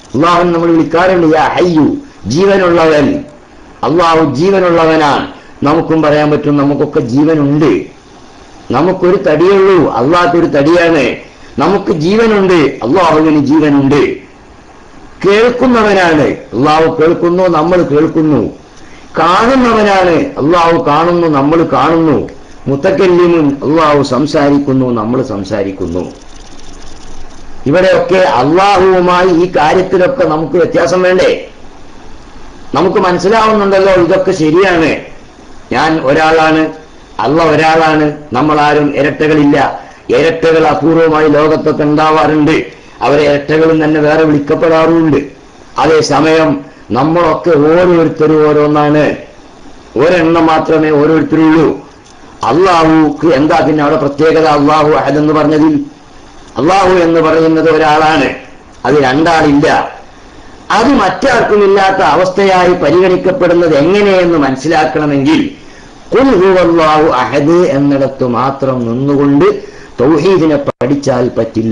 അള്ളാഹു നമ്മൾ വിളിക്കാറുണ്ട് യാ ഹയ്യു ജീവനുള്ളവൻ അള്ളാഹു ജീവനുള്ളവനാണ് നമുക്കും പറയാൻ പറ്റും നമുക്കൊക്കെ ജീവനുണ്ട് നമുക്കൊരു തടിയുള്ളൂ അള്ളാഹ്ക്കൊരു തടിയാണ് നമുക്ക് ജീവനുണ്ട് അള്ളാഹുവിന് ജീവനുണ്ട് കേൾക്കുന്നവനാണ് അള്ളാഹു കേൾക്കുന്നു നമ്മൾ കേൾക്കുന്നു കാണുന്നവനാണ് അള്ളാഹു കാണുന്നു നമ്മൾ കാണുന്നു മുത്തക്കല്ലിമുൻ അള്ളാഹു സംസാരിക്കുന്നു നമ്മൾ സംസാരിക്കുന്നു ഇവിടെയൊക്കെ അള്ളാഹുവുമായി ഈ കാര്യത്തിലൊക്കെ നമുക്ക് വ്യത്യാസം വേണ്ടേ നമുക്ക് മനസ്സിലാവുന്നുണ്ടല്ലോ ഇതൊക്കെ ശരിയാണ് ഞാൻ ഒരാളാണ് അള്ള ഒരാളാണ് നമ്മളാരും ഇരട്ടകളില്ല ഇരട്ടകൾ അപൂർവമായി ലോകത്തൊക്കെ ഉണ്ടാവാറുണ്ട് അവരെ ഇരട്ടകളും തന്നെ വേറെ വിളിക്കപ്പെടാറുമുണ്ട് അതേസമയം നമ്മളൊക്കെ ഓരോരുത്തരും ഓരോന്നാണ് ഒരെണ്ണം മാത്രമേ ഓരോരുത്തരുള്ളൂ അള്ളാഹുക്ക് എന്താ പിന്നെ അവിടെ പ്രത്യേകത അള്ളാഹു അഹദെന്ന് പറഞ്ഞതിൽ അള്ളാഹു എന്ന് പറയുന്നത് ഒരാളാണ് അത് രണ്ടാളില്ല അത് മറ്റാർക്കുമില്ലാത്ത അവസ്ഥയായി പരിഗണിക്കപ്പെടുന്നത് എങ്ങനെയെന്ന് മനസ്സിലാക്കണമെങ്കിൽ കുൽ ഹുവല്ലാഹു അഹദ് എന്നിടത്ത് മാത്രം നിന്നുകൊണ്ട് തൗഹീദിനെ പഠിച്ചാൽ പറ്റില്ല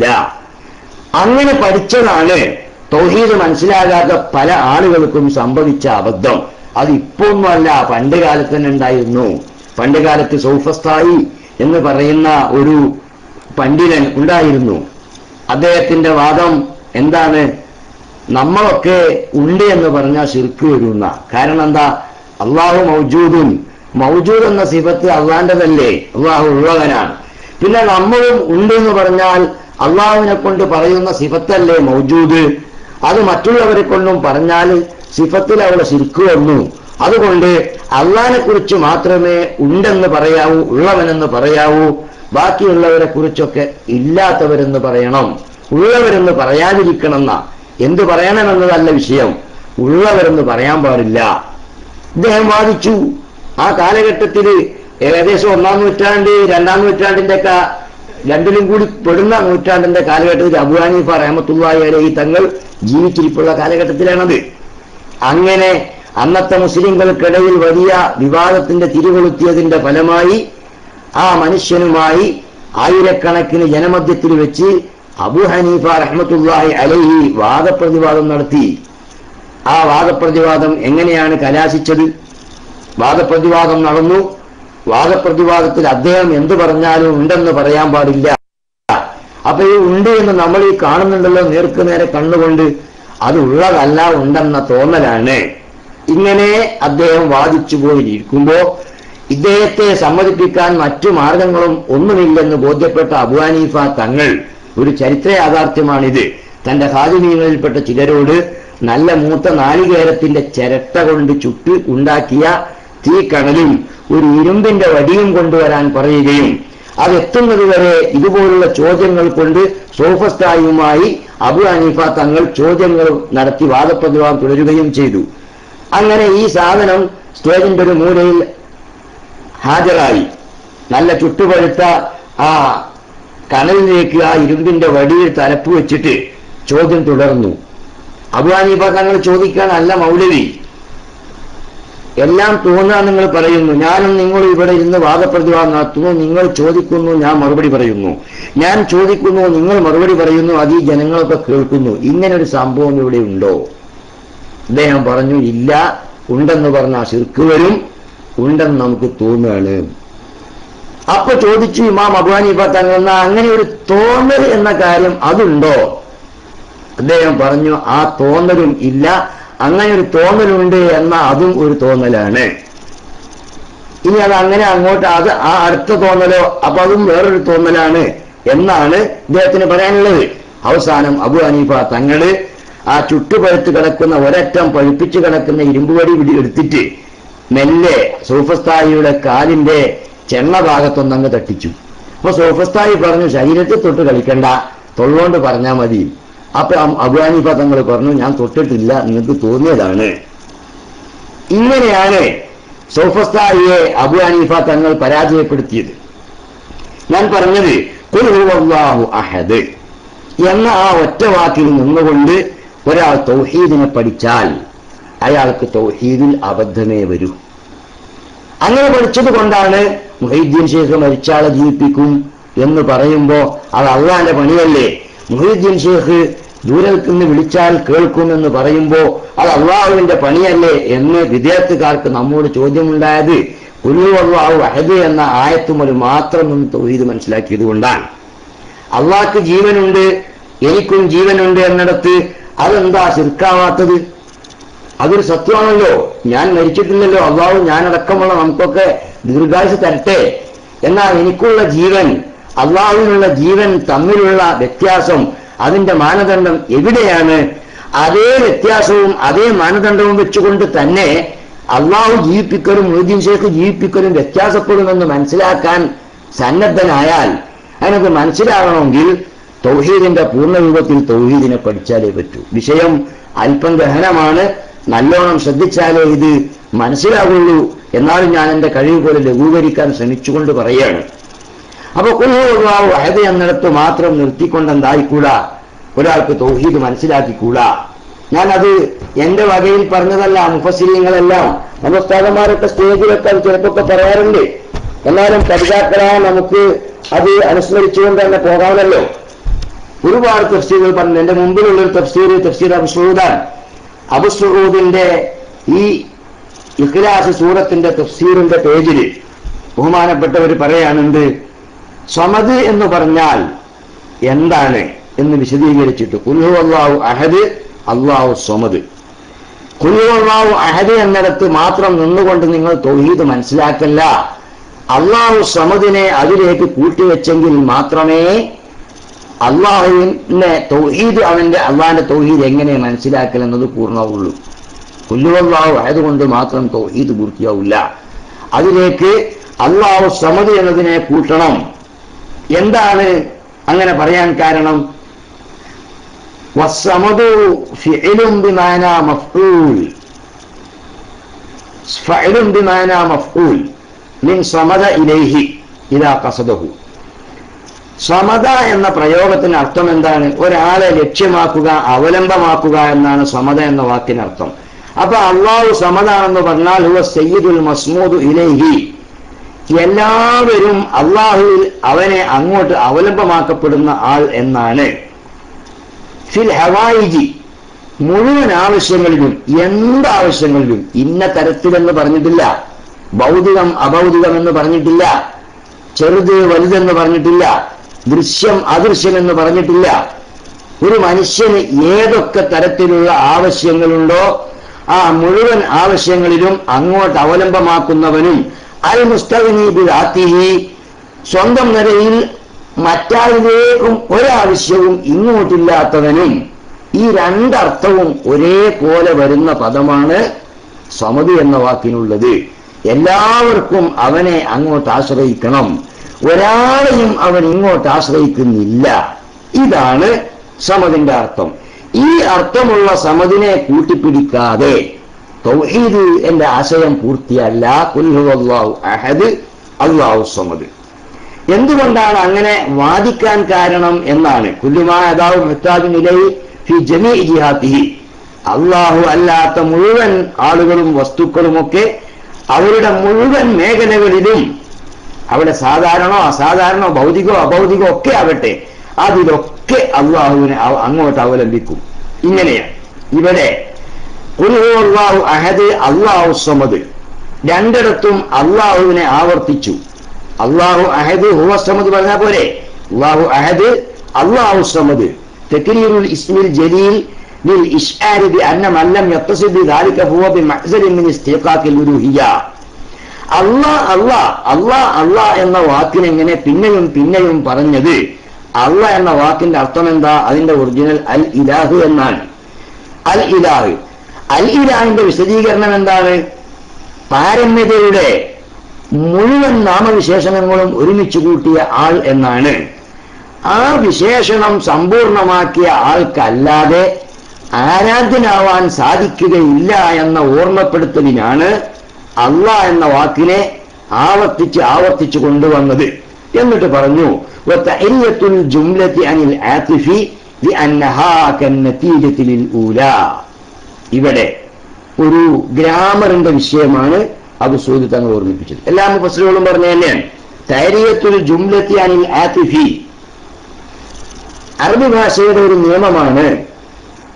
അങ്ങനെ പഠിച്ചതാണ് തൗഹീദ് മനസ്സിലാകാത്ത പല ആളുകൾക്കും സംഭവിച്ച അബദ്ധം അത് ഇപ്പൊന്നുമല്ല പണ്ട് കാലത്ത് തന്നെ ഉണ്ടായിരുന്നു പണ്ട് കാലത്ത് സൗഫസ്ഥായി എന്ന് പറയുന്ന ഒരു പണ്ഡിതൻ ഉണ്ടായിരുന്നു അദ്ദേഹത്തിന്റെ വാദം എന്താണ് നമ്മളൊക്കെ ഉണ്ട് എന്ന് പറഞ്ഞാൽ ശിർക്ക് വരുന്ന കാരണം എന്താ അള്ളാഹു മൗജൂദും മൗജൂദ് എന്ന സിഫത്ത് അള്ളാന്റെതല്ലേ അള്ളാഹു ഉള്ളവനാണ് പിന്നെ നമ്മളും ഉണ്ട് എന്ന് പറഞ്ഞാൽ അള്ളാഹുവിനെ കൊണ്ട് പറയുന്ന സിഫത്തല്ലേ മൗജൂദ് അത് മറ്റുള്ളവരെ കൊണ്ടും പറഞ്ഞാൽ സിഫത്തിൽ അവിടെ ശിർക്ക് വന്നു അതുകൊണ്ട് അള്ളാഹിനെ കുറിച്ച് മാത്രമേ ഉണ്ടെന്ന് പറയാവൂ ഉള്ളവനെന്ന് പറയാവൂ ബാക്കിയുള്ളവരെ കുറിച്ചൊക്കെ ഇല്ലാത്തവരെന്ന് പറയണം ഉള്ളവരെന്ന് പറയാതിരിക്കണം എന്നാ എന്ത് പറയണമെന്നതല്ല വിഷയം ഉള്ളവരെന്ന് പറയാൻ പാടില്ല ഇദ്ദേഹം വാദിച്ചു ആ കാലഘട്ടത്തിൽ ഏകദേശം ഒന്നാം നൂറ്റാണ്ട് രണ്ടാം നൂറ്റാണ്ടിന്റെ ഒക്കെ രണ്ടിലും കൂടി പെടുന്ന നൂറ്റാണ്ടിന്റെ കാലഘട്ടത്തിൽ അബു ഹനീഫ റഹമത്തുള്ളാഹി അലൈഹി തങ്ങൾ ജീവിച്ചിരിപ്പുള്ള കാലഘട്ടത്തിലാണത് അങ്ങനെ അന്നത്തെ മുസ്ലിങ്ങൾക്കിടയിൽ വലിയ വിവാദത്തിന്റെ തിരികൊളുത്തിയതിന്റെ ഫലമായി ആ മനുഷ്യനുമായി ആയിരക്കണക്കിന് ജനമധ്യത്തിൽ വെച്ച് അബു ഹനീഫ റഹ്മത്തുള്ളാഹി അലൈഹി വാദപ്രതിവാദം നടത്തി ആ വാദപ്രതിവാദം എങ്ങനെയാണ് കലാശിച്ചത് വാദപ്രതിവാദം നടന്നു വാദപ്രതിവാദത്തിൽ അദ്ദേഹം എന്ത് പറഞ്ഞാലും ഉണ്ടെന്ന് പറയാൻ പാടില്ല അപ്പൊ ഈ ഉണ്ട് എന്ന് നമ്മൾ ഈ കാണുന്നുണ്ടല്ലോ നേർക്ക് നേരെ കണ്ണുകൊണ്ട് അത് ഉള്ളതല്ല ഉണ്ടെന്ന തോന്നലാണ് ഇങ്ങനെ അദ്ദേഹം വാദിച്ചു പോയിരിക്കുമ്പോ ഇദ്ദേഹത്തെ സമ്മതിപ്പിക്കാൻ മറ്റു മാർഗങ്ങളും ഒന്നുമില്ലെന്ന് ബോധ്യപ്പെട്ട അബു ഹനീഫ തങ്ങൾ ഒരു ചരിത്ര യാഥാർത്ഥ്യമാണിത് തന്റെ ഹാദിമീങ്ങളിൽപ്പെട്ട ചിലരോട് നല്ല മൂത്ത നാളികേരത്തിന്റെ ചിരട്ട കൊണ്ട് ചുട്ട് ഉണ്ടാക്കിയ തീ കണലും ഒരു ഇരുമ്പിന്റെ വടിയും കൊണ്ടുവരാൻ പറയുകയും അതെത്തുന്നത് വരെ ഇതുപോലുള്ള ചോദ്യങ്ങൾ കൊണ്ട് സോഫസ്ഥായുമായി അബു ഹനീഫ തങ്ങൾ ചോദ്യങ്ങൾ നടത്തി വാദപ്രതിവാദം തുടരുകയും ചെയ്തു അങ്ങനെ ഈ സാധനം സ്റ്റേജിന്റെ ഒരു മൂലയിൽ ഹാജരായി നല്ല ചുട്ടുപഴുത്ത ആ കനലിലേക്ക് ആ ഇരുമ്പിന്റെ വടിയിൽ തലപ്പ് വെച്ചിട്ട് ചോദ്യം തുടർന്നു അബു ഹനീഫ തങ്ങൾ ചോദിക്കാൻ അല്ല മൗലവി എല്ലാം തോന്നാൻ നിങ്ങൾ പറയുന്നു ഞാനും നിങ്ങൾ ഇവിടെ ഇരുന്ന് വാദപ്രതിവാദം നടത്തുന്നു നിങ്ങൾ ചോദിക്കുന്നു ഞാൻ മറുപടി പറയുന്നു ഞാൻ ചോദിക്കുന്നു നിങ്ങൾ മറുപടി പറയുന്നു അത് ഈ ജനങ്ങളൊക്കെ കേൾക്കുന്നു ഇങ്ങനെ ഒരു സംഭവം ഇവിടെ ഉണ്ടോ അദ്ദേഹം പറഞ്ഞു ഇല്ല ഉണ്ടെന്ന് പറഞ്ഞാൽ ശിർക്ക് വരും ഉണ്ടെന്ന് നമുക്ക് തോന്നുകയാണ് അപ്പൊ ചോദിച്ചു ഇമാം അബുഹാനിഫ തങ്ങൾ "എന്നാ അങ്ങനെ ഒരു തോന്നൽ എന്ന കാര്യം അതുണ്ടോ അദ്ദേഹം പറഞ്ഞു ആ തോന്നലും ഇല്ല അങ്ങനെ ഒരു തോന്നലുണ്ട് എന്ന അതും ഒരു തോന്നലാണ് ഇനി അത് അങ്ങനെ അങ്ങോട്ട് അത് ആ അടുത്ത തോന്നലോ അപ്പൊ അതും വേറൊരു തോന്നലാണ് എന്നാണ് ഇദ്ദേഹത്തിന് പറയാനുള്ളത് അവസാനം അബു ഹനീഫ തങ്ങള് ആ ചുട്ടുപഴുത്ത് കിടക്കുന്ന ഒരറ്റം പഴുപ്പിച്ച് കിടക്കുന്ന ഇരുമ്പുവടി പിടി എടുത്തിട്ട് മെല്ലെ സൂഫസ്ഥായിയുടെ കാലിന്റെ ചെണ്ണ ഭാഗത്തൊന്നങ്ങ് തട്ടിച്ചു അപ്പൊ സൂഫസ്ഥായി പറഞ്ഞു ശരീരത്തിൽ തൊട്ട് കളിക്കണ്ട തൊള്ളുകൊണ്ട് പറഞ്ഞാൽ മതി അപ്പൊ അം- അബു ഹനീഫ തങ്ങൾ പറഞ്ഞു ഞാൻ തൊട്ടിട്ടില്ല നിങ്ങൾക്ക് തോന്നിയതാണ് ഇങ്ങനെയാണ് സോഫസ്ഥായിയെ അബു ഹനീഫ തങ്ങൾ പരാജയപ്പെടുത്തിയത് ഞാൻ പറഞ്ഞത് "ഖുൽ ഹുവല്ലാഹു അഹദ് എന്ന ആ ഒറ്റ വാക്കിൽ നിന്നുകൊണ്ട് ഒരാൾ തൗഹീദിനെ പഠിച്ചാൽ അയാൾക്ക് തൗഹീദിൽ അബദ്ധമേ വരൂ അങ്ങനെ പഠിച്ചത് കൊണ്ടാണ് മുഹീദ്ദീൻ ഷേഖ് മരിച്ചാളെ ജീവിപ്പിക്കും എന്ന് പറയുമ്പോ അത് അള്ളാന്റെ പണിയല്ലേ മുഹീദ്ദീൻ ഷേഖ് ദൂരെ നിന്ന് വിളിച്ചാൽ കേൾക്കുമെന്ന് പറയുമ്പോൾ അത് അള്ളാഹുവിന്റെ പണിയല്ലേ എന്ന് വിദേഹത്തുകാർക്ക് നമ്മോട് ചോദ്യമുണ്ടായത് കുല്ലു അള്ളാഹു അഹദ് എന്ന ആയത്തുമൊരു മാത്രം നിന്ന് തൊഴുത് മനസ്സിലാക്കിയത് കൊണ്ടാണ് അള്ളാഹ്ക്ക് ജീവനുണ്ട് എനിക്കും ജീവനുണ്ട് എന്നിടത്ത് അതെന്താ ശിർക്കാവാത്തത് അതൊരു സത്യമാണല്ലോ ഞാൻ മരിച്ചിട്ടില്ലല്ലോ അള്ളാഹു ഞാനടക്കമുള്ള നമുക്കൊക്കെ ദീർഘായുസ് തരട്ടെ എന്നാൽ എനിക്കുള്ള ജീവൻ അള്ളാഹുവിനുള്ള ജീവൻ തമ്മിലുള്ള വ്യത്യാസം അതിന്റെ മാനദണ്ഡം എവിടെയാണ് അതേ വ്യത്യാസവും അതേ മാനദണ്ഡവും വെച്ചുകൊണ്ട് തന്നെ അള്ളാഹു ജീവിപ്പിക്കലും മൊയ്തീൻ ഷേഖ് ജീവിപ്പിക്കലും വ്യത്യാസപ്പെടുമെന്ന് മനസ്സിലാക്കാൻ സന്നദ്ധനായാൽ അതിനൊക്കെ മനസ്സിലാകണമെങ്കിൽ തൗഹീദിന്റെ പൂർണ്ണ രൂപത്തിൽ തൗഹീദിനെ പഠിച്ചാലേ പറ്റൂ വിഷയം അല്പം ഗഹനമാണ് നല്ലോണം ശ്രദ്ധിച്ചാലേ ഇത് മനസ്സിലാകുള്ളൂ എന്നാലും ഞാൻ എൻ്റെ കഴിവ് പോലെ ലഘൂകരിക്കാൻ ശ്രമിച്ചുകൊണ്ട് പറയുകയാണ് അപ്പൊ കുൽഹുവാഹു അഹദ് എന്നിടത്ത് മാത്രം നിർത്തിക്കൊണ്ട് എന്തായിക്കൂടാ ഒരാൾക്ക് തൗഹീദ് മനസ്സിലാക്കിക്കൂടാ ഞാനത് എന്റെ വകയിൽ പറഞ്ഞതല്ല മുഫസിലിങ്ങളെല്ലാം നമസ്കാരന്മാരൊക്കെ സ്റ്റേജിലൊക്കെ അത് ചിലപ്പൊക്കെ പറയാറുണ്ട് എന്നാലും പഠിതാക്കളായ നമുക്ക് അത് അനുസ്മരിച്ചുകൊണ്ട് തന്നെ പോകാമല്ലോ ഒരുപാട് തഫ്സീറുകൾ പറഞ്ഞു എന്റെ മുമ്പിലുള്ള ഒരു തഫ്സീർ തഫ്സീർ അബുസൂദാൻ അബുസൂദിന്റെ ഈ ഇഖ്ലാസ് സൂറത്തിന്റെ തഫ്സീറിന്റെ പേജിൽ ബഹുമാനപ്പെട്ടവർ പറയാനുണ്ട് സമത് എന്ന് പറഞ്ഞാൽ എന്താണ് എന്ന് വിശദീകരിച്ചിട്ട് കുൽഹു അള്ളാഹു അഹദ് അള്ളാഹു സമത് കുൽഹു അള്ളാഹു അഹദ് എന്നിടത്ത് മാത്രം നിന്നുകൊണ്ട് നിങ്ങൾ തൗഹീദ് മനസ്സിലാക്കല്ല അള്ളാഹു സമദിനെ അതിലേക്ക് കൂട്ടിവെച്ചെങ്കിൽ മാത്രമേ അള്ളാഹുവിനെ തൗഹീദ് അവന്റെ അള്ളാഹിന്റെ തൗഹീദ് എങ്ങനെ മനസ്സിലാക്കൽ എന്നത് പൂർണ്ണമാവുള്ളൂ കുല്ലുവല്ലാഹു ആയതുകൊണ്ട് മാത്രം തൗഹീദ് പൂർത്തിയാവില്ല അതിലേക്ക് അള്ളാഹു സമത് എന്നതിനെ കൂട്ടണം എന്താണ് അങ്ങനെ പറയാൻ കാരണം വസ്സമതു ഫിഇലും ബിമാന മഫ്ഊൽ ഫഇലും ബിമാന മഫ്ഊൽ മിൻ സമദ ഇലൈഹി ഇദാ ഖസദഹു സമത എന്ന പ്രയോഗത്തിന് അർത്ഥം എന്താണ് ഒരാളെ ലക്ഷ്യമാക്കുക അവലംബമാക്കുക എന്നാണ് സമത എന്ന വാക്കിന് അർത്ഥം അപ്പൊ അള്ളാഹു സമതാണെന്ന് പറഞ്ഞാൽ ഹുവ സയ്യിദുൽ മസ്മൂദ് ഇലൈഹി എല്ലാവരും അള്ളാഹുവിൽ അവനെ അങ്ങോട്ട് അവലംബമാക്കപ്പെടുന്ന ആൾ എന്നാണ് ഫിൽ ഹവായിജി മുഴുവൻ ആവശ്യങ്ങളിലും എന്ത് ആവശ്യങ്ങളിലും ഇന്ന തരത്തിലെന്ന് പറഞ്ഞിട്ടില്ല ഭൗതികം അഭൗതികം എന്ന് പറഞ്ഞിട്ടില്ല ചെറുത് വലുതെന്ന് പറഞ്ഞിട്ടില്ല ദൃശ്യം അദൃശ്യം എന്ന് പറഞ്ഞിട്ടില്ല ഒരു മനുഷ്യന് ഏതൊക്കെ തരത്തിലുള്ള ആവശ്യങ്ങളുണ്ടോ ആ മുഴുവൻ ആവശ്യങ്ങളിലും അങ്ങോട്ട് അവലംബമാക്കുന്നവനും അൽ മുസ്തഖിഹി സ്വന്തം നിലയിൽ മറ്റാരിലേക്കും ഒരാവശ്യവും ഇങ്ങോട്ടില്ലാത്തവനും ഈ രണ്ടർത്ഥവും ഒരേപോലെ വരുന്ന പദമാണ് സമതി എന്ന വാക്കിനുള്ളത് എല്ലാവർക്കും അവനെ അങ്ങോട്ട് ആശ്രയിക്കണം ഒരാളെയും അവൻ ഇങ്ങോട്ട് ആശ്രയിക്കുന്നില്ല ഇതാണ് സമതിന്റെ അർത്ഥം ഈ അർത്ഥമുള്ള സമതിനെ കൂട്ടിപ്പിടിക്കാതെ തൗഹീദ് എന്റെ ആശയം പൂർത്തിയല്ല കുൽഹു അള്ളാഹു അഹദ് അള്ളാഹു സമദ് എന്തുകൊണ്ടാണ് അങ്ങനെ വാദിക്കാൻ കാരണം എന്നാണ് കുല്ലുമാതാവ് മുത്താബിനിലൈ ഫി ജമീ ജിഹാത്തിഹി അള്ളാഹു അല്ലാത്ത മുഴുവൻ ആളുകളും വസ്തുക്കളുമൊക്കെ അവരുടെ മുഴുവൻ മേഖലകളിലും അവിടെ സാധാരണോ അസാധാരണോ ഭൗതികോ അഭൗതികോ ഒക്കെ ആവട്ടെ അതിലൊക്കെ അള്ളാഹുവിനെ അവ- അങ്ങോട്ട് അവലംബിക്കും ഇങ്ങനെയാണ് ഇവിടെ അള്ളാഹു അഹദ് അള്ളാഹു സമദ് രണ്ടിടത്തും അള്ളാഹുവിനെ ആവർത്തിച്ചു അള്ളാഹു അഹദ് ഹുവ സമദ് പറഞ്ഞ പോലെ അള്ളാഹു അഹദ് അള്ളാഹു സമദ് തക്രീറുൽ ഇസ്മിൽ ജലീൽ للإشعار بأن من لم يتصل بذلك فهو بمعزل من استحقاق الألوهية അള്ളാ അള്ളാ അള്ളാ അള്ളാ എന്ന വാക്കിന് എങ്ങനെ പിന്നെയും പിന്നെയും പറഞ്ഞത് അള്ള എന്ന വാക്കിന്റെ അർത്ഥം എന്താ അതിന്റെ ഒറിജിനൽ അൽ ഇലാഹ് എന്നാണ് അൽ ഇലാഹ് അൽ ഇലാഹിന്റെ വിശദീകരണം എന്താണ് പാരമ്യതയുടെ മുഴുവൻ നാമവിശേഷണങ്ങളും ഒരുമിച്ച് കൂട്ടിയ ആൾ എന്നാണ് ആ വിശേഷണം സമ്പൂർണമാക്കിയ ആൾക്കല്ലാതെ ആരാധ്യനാവാൻ സാധിക്കുകയില്ല എന്ന ഓർമ്മപ്പെടുത്തലിനാണ് അള്ളാ എന്ന വാക്കിനെ ആവർത്തിച്ച് ആവർത്തിച്ച് കൊണ്ടുവന്നത് എന്നിട്ട് പറഞ്ഞു "വതഅരിയത്തുൽ ജുംലത്തി അനിൽ ആതിഫി ലിഅന്നഹാ കന്നതീജത്തി ലിൽ ഊലാ." ഇവിടെ ഒരു ഗ്രാമറിന്റെ വിഷയമാണ് അബു സൂദ് തങ്ങൾ ഓർമ്മിപ്പിച്ചത് എല്ലാ മുഫസ്സലുകളും പറഞ്ഞ തന്നെയാണ് തൈരിയത്തുൽ ജുംലത്തി അനിൽ ആതിഫി അറബി ഭാഷയുടെ ഒരു നിയമമാണ്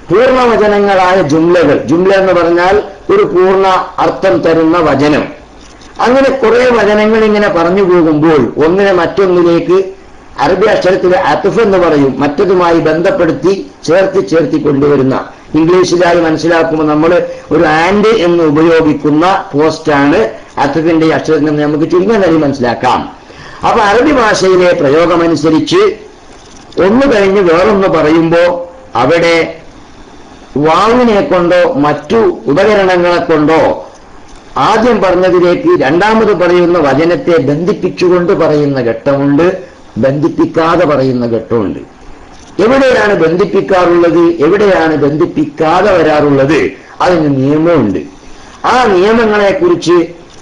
പൂർണ്ണവചനങ്ങളായ ജുംലകൾ ജുംല എന്ന് പറഞ്ഞാൽ ഒരു പൂർണ്ണ അർത്ഥം തരുന്ന വചനം അങ്ങനെ കുറെ വചനങ്ങൾ ഇങ്ങനെ പറഞ്ഞു പോകുമ്പോൾ ഒന്നിനെ മറ്റൊന്നിലേക്ക് അറബി അക്ഷരത്തിലെ അത്തുഫ് എന്ന് പറയും മറ്റതുമായി ബന്ധപ്പെടുത്തി ചേർത്തി ചേർത്തി കൊണ്ടുവരുന്ന ഇംഗ്ലീഷിലായി മനസ്സിലാക്കുമ്പോൾ നമ്മൾ ഒരു ആൻഡ് എന്ന് ഉപയോഗിക്കുന്ന പോസ്റ്റാണ് അത്തുഫിന്റെ ഈ അക്ഷരത്തിൽ നിന്ന് നമുക്ക് ചുരുങ്ങി മനസ്സിലാക്കാം അപ്പൊ അറബി ഭാഷയിലെ പ്രയോഗമനുസരിച്ച് ഒന്ന് കഴിഞ്ഞ് വേറൊന്ന് പറയുമ്പോൾ അവിടെ വാവിനെ കൊണ്ടോ മറ്റു ഉപകരണങ്ങളെ കൊണ്ടോ ആദ്യം പറഞ്ഞതിലേക്ക് രണ്ടാമത് പറയുന്ന വചനത്തെ ബന്ധിപ്പിച്ചുകൊണ്ട് പറയുന്ന ഘട്ടമുണ്ട് ബന്ധിപ്പിക്കാതെ പറയുന്ന ഘട്ടമുണ്ട് എവിടെയാണ് ബന്ധിപ്പിക്കാറുള്ളത് എവിടെയാണ് ബന്ധിപ്പിക്കാതെ വരാറുള്ളത് അതിന് നിയമമുണ്ട് ആ നിയമങ്ങളെ കുറിച്ച്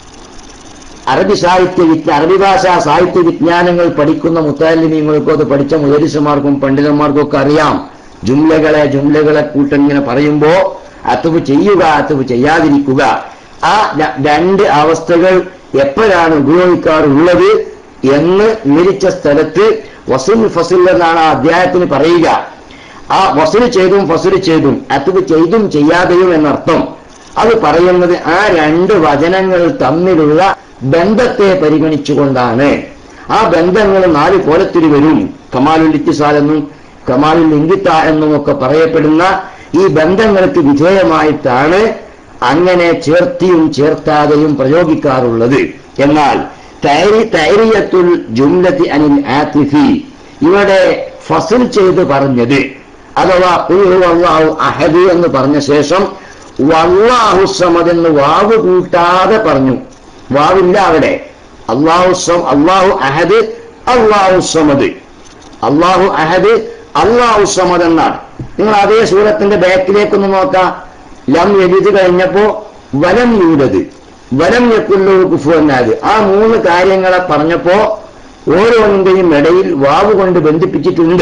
അറബി സാഹിത്യ വിജ്ഞ അറബി ഭാഷാ സാഹിത്യ വിജ്ഞാനങ്ങൾ പഠിക്കുന്ന മുത്താലിമീങ്ങൾക്കോ അത് പഠിച്ച മുദരിസുമാർക്കും പണ്ഡിതന്മാർക്കും ഒക്കെ അറിയാം ജുംലകളെ ജുംലകളെ കൂട്ടിങ്ങനെ പറയുമ്പോ അത്തുവ് ചെയ്യുക അത്തുവ് ചെയ്യാതിരിക്കുക ആ ര- രണ്ട് അവസ്ഥകൾ എപ്പോഴാണ് ഉപയോഗിക്കാറുള്ളത് എന്ന് വിവരിച്ച സ്ഥലത്ത് വസുൽ ഫസുൽ എന്നാണ് ആ അധ്യായത്തിന് പറയുക ആ വസുൽ ചെയ്തും ഫസുൽ ചെയ്തും അത്തുവ് ചെയ്തും ചെയ്യാതെയും എന്നർത്ഥം അത് പറയുന്നത് ആ രണ്ട് വചനങ്ങൾ തമ്മിലുള്ള ബന്ധത്തെ പരിഗണിച്ചുകൊണ്ടാണ് ആ ബന്ധങ്ങൾ നാല് കോലത്തിൽ വരും കമാലുൽ ഇത്തിസാൽ എന്നും കമാലുൽ ഇംഗിത്ത എന്നും ഒക്കെ പറയപ്പെടുന്ന ഈ ബന്ധങ്ങൾക്ക് വിധേയമായിട്ടാണ് അങ്ങനെ ചേർത്തിയും ചേർത്താതെയും പ്രയോഗിക്കാറുള്ളത് എന്നാൽ തൈരി തൈരിയത്തുൽ ജുംലത്തി അനിൽ ആത്തിഫി ഇവിടെ ഫസിൽ ചെയ്ത് പറഞ്ഞത് അഥവാ ഖുൽ ഹുവല്ലാഹു അഹദ് എന്ന് പറഞ്ഞ ശേഷം വല്ലാഹു സമദ് എന്ന് വാവ് കൂട്ടാതെ പറഞ്ഞു വാവില്ല അവിടെ അള്ളാഹു സം അള്ളാഹു അഹദ് അള്ളാഹു സമദ് അള്ളാഹു അഹദ് അള്ളാഹു സമദ് എന്നാണ് നിങ്ങൾ അതേ സൂറത്തിന്റെ ബാക്കിലേക്കൊന്ന് നോക്കാം ലം എഴുതി കഴിഞ്ഞപ്പോ വലം യൂലത് വലം യക്കുള്ളൂ കുഫു എന്നാത് ആ മൂന്ന് കാര്യങ്ങളെ പറഞ്ഞപ്പോ ഓരോന്നിന്റെയും ഇടയിൽ വാവ് കൊണ്ട് ബന്ധിപ്പിച്ചിട്ടുണ്ട്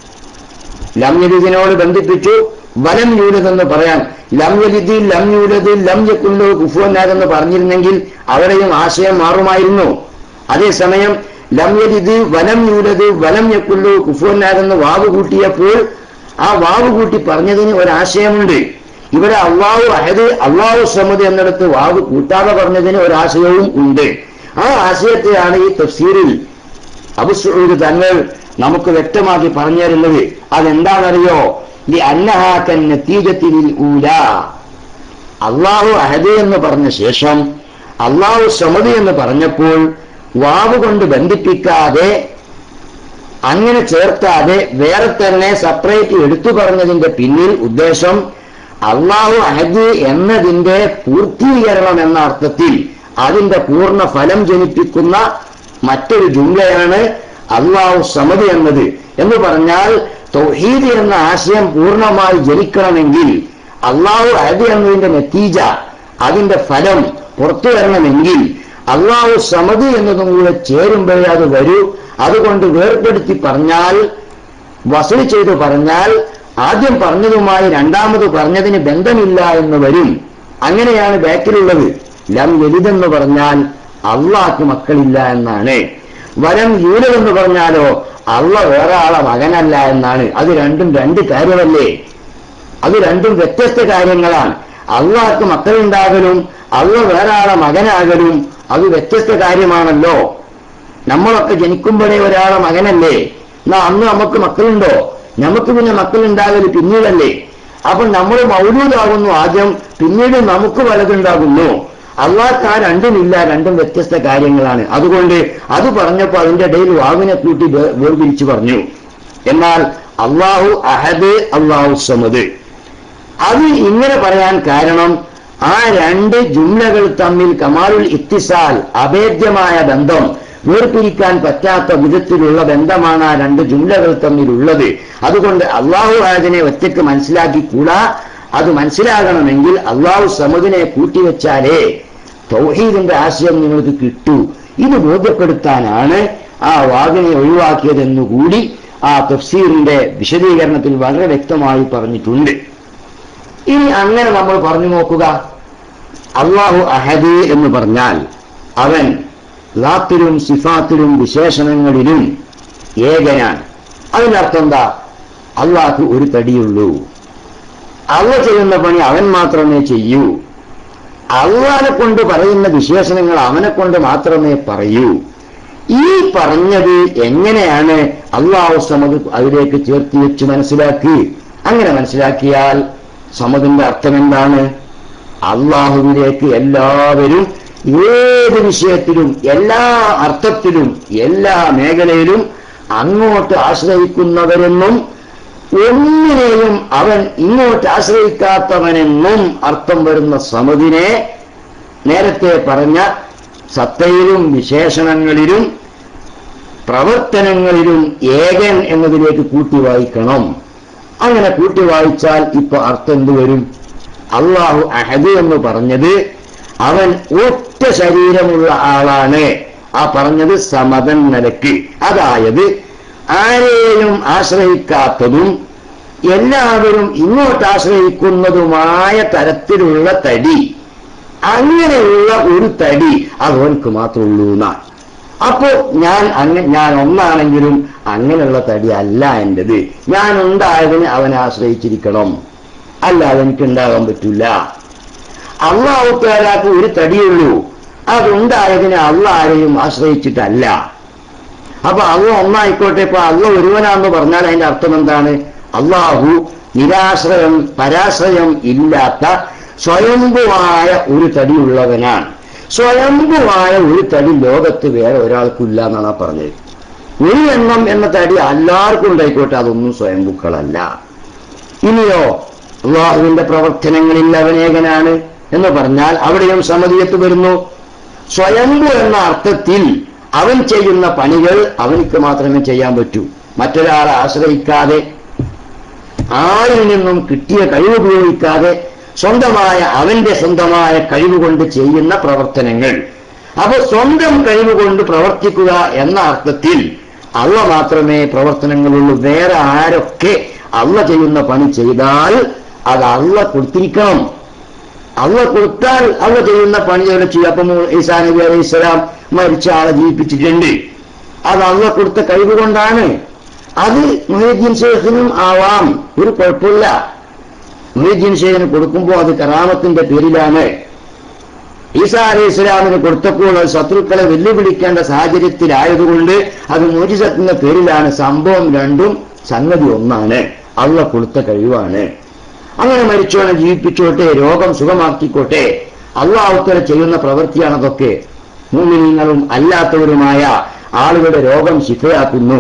ലം യലിദിനോട് ബന്ധിപ്പിച്ചു വലം യൂലത് എന്ന് പറയാൻ ലം യലിദ് ലം യൂലത് ലം യക്കുള്ളൂ കുഫു എന്നാതെന്ന് പറഞ്ഞിരുന്നെങ്കിൽ അവിടെയും ആശയം മാറുമായിരുന്നു അതേസമയം ലം യലിദ് വലം യൂലത് വലം യക്കുള്ളൂ കുഫു എന്നാതെന്ന് വാവ് കൂട്ടിയപ്പോൾ ആ വാവ് കൂട്ടി പറഞ്ഞതിന് ഒരാശയമുണ്ട് ഇവിടെ അള്ളാഹു അഹദ് അള്ളാഹു സമദ് എന്നിടത്ത് വാവ് കൂട്ടാതെ പറഞ്ഞതിന് ഒരാശയവും ഉണ്ട് ആ ആശയത്തെയാണ് ഈ തഫ്സീറിൽ അബുസൂദ് തങ്ങൾ നമുക്ക് വ്യക്തമാക്കി പറഞ്ഞു തരുന്നത് അതെന്താണെന്നറിയോ ഈ അന്നഹാക്കൻ നത്തീജത്തിൽ ഊല അള്ളാഹു അഹദ് എന്ന് പറഞ്ഞ ശേഷം അള്ളാഹു സമത് എന്ന് പറഞ്ഞപ്പോൾ വാവ് കൊണ്ട് ബന്ധിപ്പിക്കാതെ അങ്ങനെ ചേർത്താതെ വേറെ തന്നെ സെപ്പറേറ്റ് എടുത്തു പറഞ്ഞതിന്റെ പിന്നിൽ ഉദ്ദേശം അള്ളാഹു അഹദ് എന്നതിന്റെ പൂർത്തീകരണം എന്ന അർത്ഥത്തിൽ അതിന്റെ പൂർണ്ണ ഫലം ജനിപ്പിക്കുന്ന മറ്റൊരു ജുംലയാണ് അള്ളാഹു സമത് എന്നത് എന്ന് പറഞ്ഞാൽ തൗഹീദ് എന്ന ആശയം പൂർണ്ണമായി ജനിക്കണമെങ്കിൽ അള്ളാഹു അഹദ് എന്നതിന്റെ നത്തീജ അതിന്റെ ഫലം പുറത്തു വരണമെങ്കിൽ അള്ളാഹു സമത് എന്നതും കൂടെ ചേരുമ്പോഴേ അത് വരൂ അതുകൊണ്ട് വേർപെടുത്തി പറഞ്ഞാൽ വസൂൽ ചെയ്തു പറഞ്ഞാൽ ആദ്യം പറഞ്ഞതുമായി രണ്ടാമത് പറഞ്ഞതിന് ബന്ധമില്ല എന്ന് വരും അങ്ങനെയാണ് ബാക്കിലുള്ളത് ലം ലളിതെന്ന് പറഞ്ഞാൽ അള്ളാഹ്ക്ക് മക്കളില്ല എന്നാണ് വരം യൂലതെന്ന് പറഞ്ഞാലോ അള്ള വേറെ ആളെ മകനല്ല എന്നാണ് അത് രണ്ടും രണ്ട് കാര്യമല്ലേ അത് രണ്ടും വ്യത്യസ്ത കാര്യങ്ങളാണ് അള്ളാഹ്ക്ക് മക്കളുണ്ടാകലും അള്ള വേറെ ആളെ മകനാകലും അത് വ്യത്യസ്ത കാര്യമാണല്ലോ നമ്മളൊക്കെ ജനിക്കുമ്പോഴേ ഒരാളെ മകനല്ലേ എന്നാ അന്ന് നമുക്ക് മക്കളുണ്ടോ നമുക്ക് പിന്നെ മക്കളുണ്ടാകൽ പിന്നീടല്ലേ അപ്പൊ നമ്മൾ മൗലൂദാകുന്നു ആദ്യം പിന്നീട് നമുക്ക് വലതുണ്ടാകുന്നു അള്ളാഹ്ക്ക് ആ രണ്ടുമില്ല രണ്ടും വ്യത്യസ്ത കാര്യങ്ങളാണ് അതുകൊണ്ട് അത് പറഞ്ഞപ്പോൾ അതിന്റെ ഇടയിൽ വാവിനെ കൂട്ടി വേ- വേർതിരിച്ചു പറഞ്ഞു എന്നാൽ അള്ളാഹു അഹദ് അള്ളാഹു സമദ് അത് ഇങ്ങനെ പറയാൻ കാരണം ആ രണ്ട് ജുംലകൾ തമ്മിൽ കമാലുൽ ഇത്തിസാൽ അഭേദ്യമായ ബന്ധം വേർപിരിക്കാൻ പറ്റാത്ത വിധത്തിലുള്ള ബന്ധമാണ് ആ രണ്ട് ജുംലകൾ തമ്മിലുള്ളത് അതുകൊണ്ട് അള്ളാഹു ആയതിനെ ഒറ്റയ്ക്ക് മനസ്സിലാക്കിക്കൂടാ അത് മനസ്സിലാകണമെങ്കിൽ അള്ളാഹു സമദിനെ കൂട്ടിവെച്ചാലേ തൗഹീദിന്റെ ആശയം നിങ്ങൾക്ക് കിട്ടൂ ഇത് ബോധ്യപ്പെടുത്താനാണ് ആ വാദിനെ ഒഴിവാക്കിയതെന്നുകൂടി ആ തഫ്സീറിന്റെ വിശദീകരണത്തിൽ വളരെ വ്യക്തമായി പറഞ്ഞിട്ടുണ്ട് ഇനി അങ്ങനെ നമ്മൾ പറഞ്ഞു നോക്കുക അള്ളാഹു അഹദ് എന്ന് പറഞ്ഞാൽ അവൻ ലാത്തിലും സിഫാത്തിലും വിശേഷണങ്ങളിലും ഏകനാണ് അതിനർത്ഥം എന്താ അള്ളാഹു ഒരു തടിയുള്ളൂ അള്ള ചെയ്യുന്ന പണി അവൻ മാത്രമേ ചെയ്യൂ അള്ളാനെ കൊണ്ട് പറയുന്ന വിശേഷണങ്ങൾ അവനെ കൊണ്ട് മാത്രമേ പറയൂ ഈ പറഞ്ഞത് എങ്ങനെയാണ് അള്ളാഹു സമത് അതിലേക്ക് ചേർത്തി വെച്ച് മനസ്സിലാക്കി അങ്ങനെ മനസ്സിലാക്കിയാൽ സമതിന്റെ അർത്ഥം എന്താണ് അള്ളാഹുവിലേക്ക് എല്ലാവരും ഏത് വിഷയത്തിലും എല്ലാ അർത്ഥത്തിലും എല്ലാ മേഖലയിലും അങ്ങോട്ട് ആശ്രയിക്കുന്നവരെന്നും ഒന്നിനെയും അവൻ ഇങ്ങോട്ട് ആശ്രയിക്കാത്തവനെന്നും അർത്ഥം വരുന്ന സമതിനെ നേരത്തെ പറഞ്ഞ സത്തയിലും വിശേഷണങ്ങളിലും പ്രവർത്തനങ്ങളിലും ഏകൻ എന്നതിലേക്ക് കൂട്ടി വായിക്കണം അങ്ങനെ കൂട്ടി വായിച്ചാൽ ഇപ്പൊ അർത്ഥം എന്ത് വരും അള്ളാഹു അഹദ് എന്ന് പറഞ്ഞത് അവൻ ഒറ്റ ശരീരമുള്ള ആളാണ് ആ പറഞ്ഞത് സമതൻ നിലക്ക് അതായത് ആരെയും ആശ്രയിക്കാത്തതും എല്ലാവരും ഇങ്ങോട്ട് ആശ്രയിക്കുന്നതുമായ തരത്തിലുള്ള തടി അങ്ങനെയുള്ള ഒരു തടി അതവനക്ക് മാത്രമുള്ളൂ എന്നാണ് അപ്പോ ഞാൻ അങ്ങ ഞാൻ ഒന്നാണെങ്കിലും അങ്ങനെയുള്ള തടി അല്ല എന്റേത് ഞാൻ ഉണ്ടായതിന് അവനെ ആശ്രയിച്ചിരിക്കണം അല്ലാതെ എനിക്ക് ഉണ്ടാകാൻ പറ്റില്ല അള്ളാഹുത്താലാക്ക് ഒരു തടിയുള്ളൂ അതുണ്ടായതിന് അള്ള ആരെയും ആശ്രയിച്ചിട്ടല്ല അപ്പൊ അള്ള ഒന്നായിക്കോട്ടെ ഇപ്പൊ അള്ള ഒരുവനാന്ന് പറഞ്ഞാൽ അതിന്റെ അർത്ഥം എന്താണ് അള്ളാഹു നിരാശ്രയം പരാശ്രയം ഇല്ലാത്ത സ്വയംഭുവായ ഒരു തടിയുള്ളവനാണ് സ്വയംഭുവായ ഒരു തടി ലോകത്ത് വേറെ ഒരാൾക്കില്ല എന്നാണ് ആ പറഞ്ഞത് ഒരു എണ്ണം എന്ന തടി എല്ലാവർക്കും ഉണ്ടായിക്കോട്ടെ അതൊന്നും സ്വയംഭുക്കളല്ല ഇനിയോ അള്ളാഹുവിന്റെ പ്രവർത്തനങ്ങളിൽ അവനേകനാണ് എന്ന് പറഞ്ഞാൽ അവിടെയും സമതിയത്ത് വരുന്നു സ്വയംഭു എന്ന അർത്ഥത്തിൽ അവൻ ചെയ്യുന്ന പണികൾ അവനിക്ക് മാത്രമേ ചെയ്യാൻ പറ്റൂ മറ്റൊരാളെ ആശ്രയിക്കാതെ ആരിൽ നിന്നും കിട്ടിയ കഴിവ് ഉപയോഗിക്കാതെ സ്വന്തമായ അവന്റെ സ്വന്തമായ കഴിവ് കൊണ്ട് ചെയ്യുന്ന പ്രവർത്തനങ്ങൾ അപ്പൊ സ്വന്തം കഴിവ് കൊണ്ട് പ്രവർത്തിക്കുക എന്ന അർത്ഥത്തിൽ അള്ള മാത്രമേ പ്രവർത്തനങ്ങളുള്ളൂ വേറെ ആരൊക്കെ അള്ള ചെയ്യുന്ന പണി ചെയ്താൽ അത് അള്ള കൊടുത്തിരിക്കണം അള്ള കൊടുത്താൽ അള്ള ചെയ്യുന്ന പണി അവിടെ ചെയ്യും അപ്പം ഈസാ നബി അലൈഹി സ്വലാം മരിച്ച ആളെ ജീവിപ്പിച്ചിട്ടുണ്ട് അത് അള്ള കൊടുത്ത കഴിവ് കൊണ്ടാണ് അത് മൊഹീദ്ദീൻ ഷേഖിനും ആവാം ഒരു കുഴപ്പമില്ല മൊഹീദ്ദീൻ ഷേഖിന് കൊടുക്കുമ്പോൾ അത് കറാമത്തിന്റെ പേരിലാണ് ഈസാ അലൈഹി സ്വലാമിന് കൊടുത്തപ്പോൾ അത് ശത്രുക്കളെ വെല്ലുവിളിക്കേണ്ട സാഹചര്യത്തിലായതുകൊണ്ട് അത് മോചിസത്തിന്റെ പേരിലാണ് സംഭവം രണ്ടും സംഗതി ഒന്നാണ് അള്ള കൊടുത്ത കഴിവാണ് അങ്ങനെ മരിച്ചോനെ ജീവിപ്പിച്ചോട്ടെ രോഗം സുഖമാക്കിക്കോട്ടെ അള്ളാഹുത്തര ചെയ്യുന്ന പ്രവൃത്തിയാണ് അതൊക്കെ മൂമിനീങ്ങളും അല്ലാത്തവരുമായ ആളുകളുടെ രോഗം ശിഫയാക്കുന്നു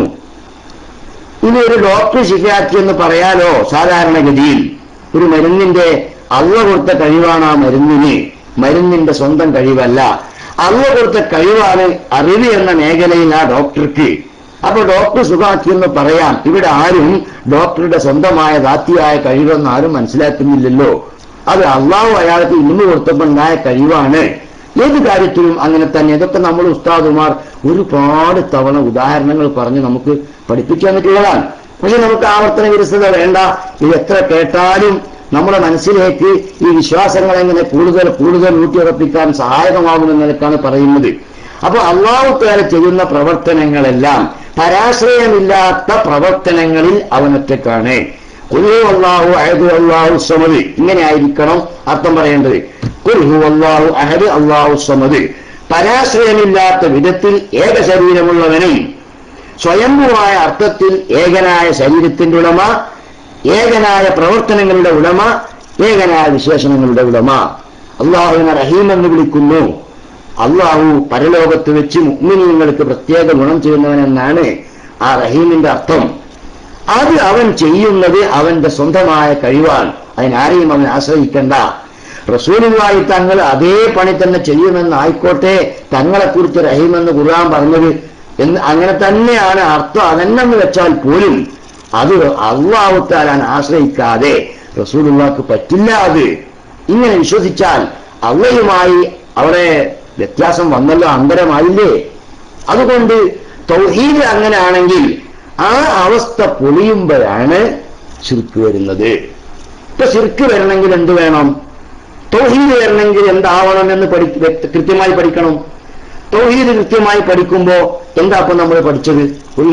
ഇനി ഒരു ഡോക്ടർ ശിഫയാക്കിയെന്ന് പറയാലോ സാധാരണഗതിയിൽ ഒരു മരുന്നിന്റെ അള്ള കൊടുത്ത കഴിവാണ് ആ മരുന്നിന് മരുന്നിന്റെ സ്വന്തം കഴിവല്ല അള്ള കൊടുത്ത കഴിവാണ് അറിവ് എന്ന മേഖലയിൽ ആ ഡോക്ടർക്ക് അപ്പൊ ഡോക്ടർ സുഖാക്കിയെന്ന് പറയാം ഇവിടെ ആരും ഡോക്ടറുടെ സ്വന്തമായ ദാത്തിയായ കഴിവെന്ന് ആരും മനസ്സിലാക്കുന്നില്ലല്ലോ അത് അള്ളാഹു അയാൾക്ക് ഇന്ന് കൊടുത്തപ്പോൾ ഉണ്ടായ കഴിവാണ് ഏത് കാര്യത്തിലും അങ്ങനെ തന്നെ ഇതൊക്കെ നമ്മൾ ഉസ്താദുമാർ ഒരുപാട് തവണ ഉദാഹരണങ്ങൾ പറഞ്ഞ് നമുക്ക് പഠിപ്പിച്ചു തന്നിട്ടുള്ളതാണ് പക്ഷെ നമുക്ക് ആവർത്തന വിരസത വേണ്ട ഇത് എത്ര കേട്ടാലും നമ്മുടെ മനസ്സിലേക്ക് ഈ വിശ്വാസങ്ങൾ എങ്ങനെ കൂടുതൽ കൂടുതൽ ഊട്ടിയുറപ്പിക്കാൻ സഹായകമാകുമെന്ന നിലക്കാണ് പറയുന്നത് അപ്പൊ അള്ളാഹു തേല ചെയ്യുന്ന പ്രവർത്തനങ്ങളെല്ലാം പരാശ്രയമില്ലാത്ത പ്രവർത്തനങ്ങളിൽ അവനൊറ്റക്കാണ് കുൽഹു അള്ളാഹു അഹദു അള്ളാഹു സമത് ഇങ്ങനെ ആയിരിക്കണം അർത്ഥം പറയേണ്ടത് കുൽഹു അള്ളാഹു അഹദ് അള്ളാഹു സമത് പരാശ്രയമില്ലാത്ത വിധത്തിൽ ഏക ശരീരമുള്ളവനും സ്വയംഭുവായ അർത്ഥത്തിൽ ഏകനായ ശരീരത്തിന്റെ ഉടമ ഏകനായ പ്രവർത്തനങ്ങളുടെ ഉടമ ഏകനായ വിശേഷണങ്ങളുടെ ഉടമ അള്ളാഹുവിനെ റഹീം എന്ന് വിളിക്കുന്നു അള്ളാഹു പരലോകത്ത് വെച്ച് മുഗ്മിനീങ്ങൾക്ക് പ്രത്യേക ഗുണം ചെയ്യുന്നവനെന്നാണ് ആ റഹീമിന്റെ അർത്ഥം അത് അവൻ ചെയ്യുന്നത് അവന്റെ സ്വന്തമായ കഴിവാണ് അതിനാരെയും അവൻ ആശ്രയിക്കണ്ട റസൂലുള്ളാഹി തങ്ങൾ അതേ പണി തന്നെ ചെയ്യുമെന്ന് ആയിക്കോട്ടെ തങ്ങളെക്കുറിച്ച് റഹീമെന്ന് ഖുർആൻ പറഞ്ഞത് എന്ന് അങ്ങനെ തന്നെയാണ് അർത്ഥം അതെന്നെന്ന് വെച്ചാൽ പോലും അത് അള്ളാഹുത്താലാൻ ആശ്രയിക്കാതെ റസൂലുള്ളാക്ക് പറ്റില്ല അത് ഇങ്ങനെ വിശ്വസിച്ചാൽ അള്ളയുമായി അവിടെ വ്യത്യാസം വന്നല്ലോ അന്തരമായില്ലേ അതുകൊണ്ട് തൗഹീദ് അങ്ങനെയാണെങ്കിൽ ആ അവസ്ഥ പൊളിയുമ്പോഴാണ് ശിർക്ക് വരുന്നത് ഇപ്പൊ ശിർക്ക് വരണമെങ്കിൽ എന്ത് വേണം തൗഹീദ് വരണമെങ്കിൽ എന്താവണം എന്ന് പഠി വ്യക്ത- കൃത്യമായി പഠിക്കണം തൗഹീദ് കൃത്യമായി പഠിക്കുമ്പോ എന്താ ഇപ്പൊ നമ്മൾ പഠിച്ചത്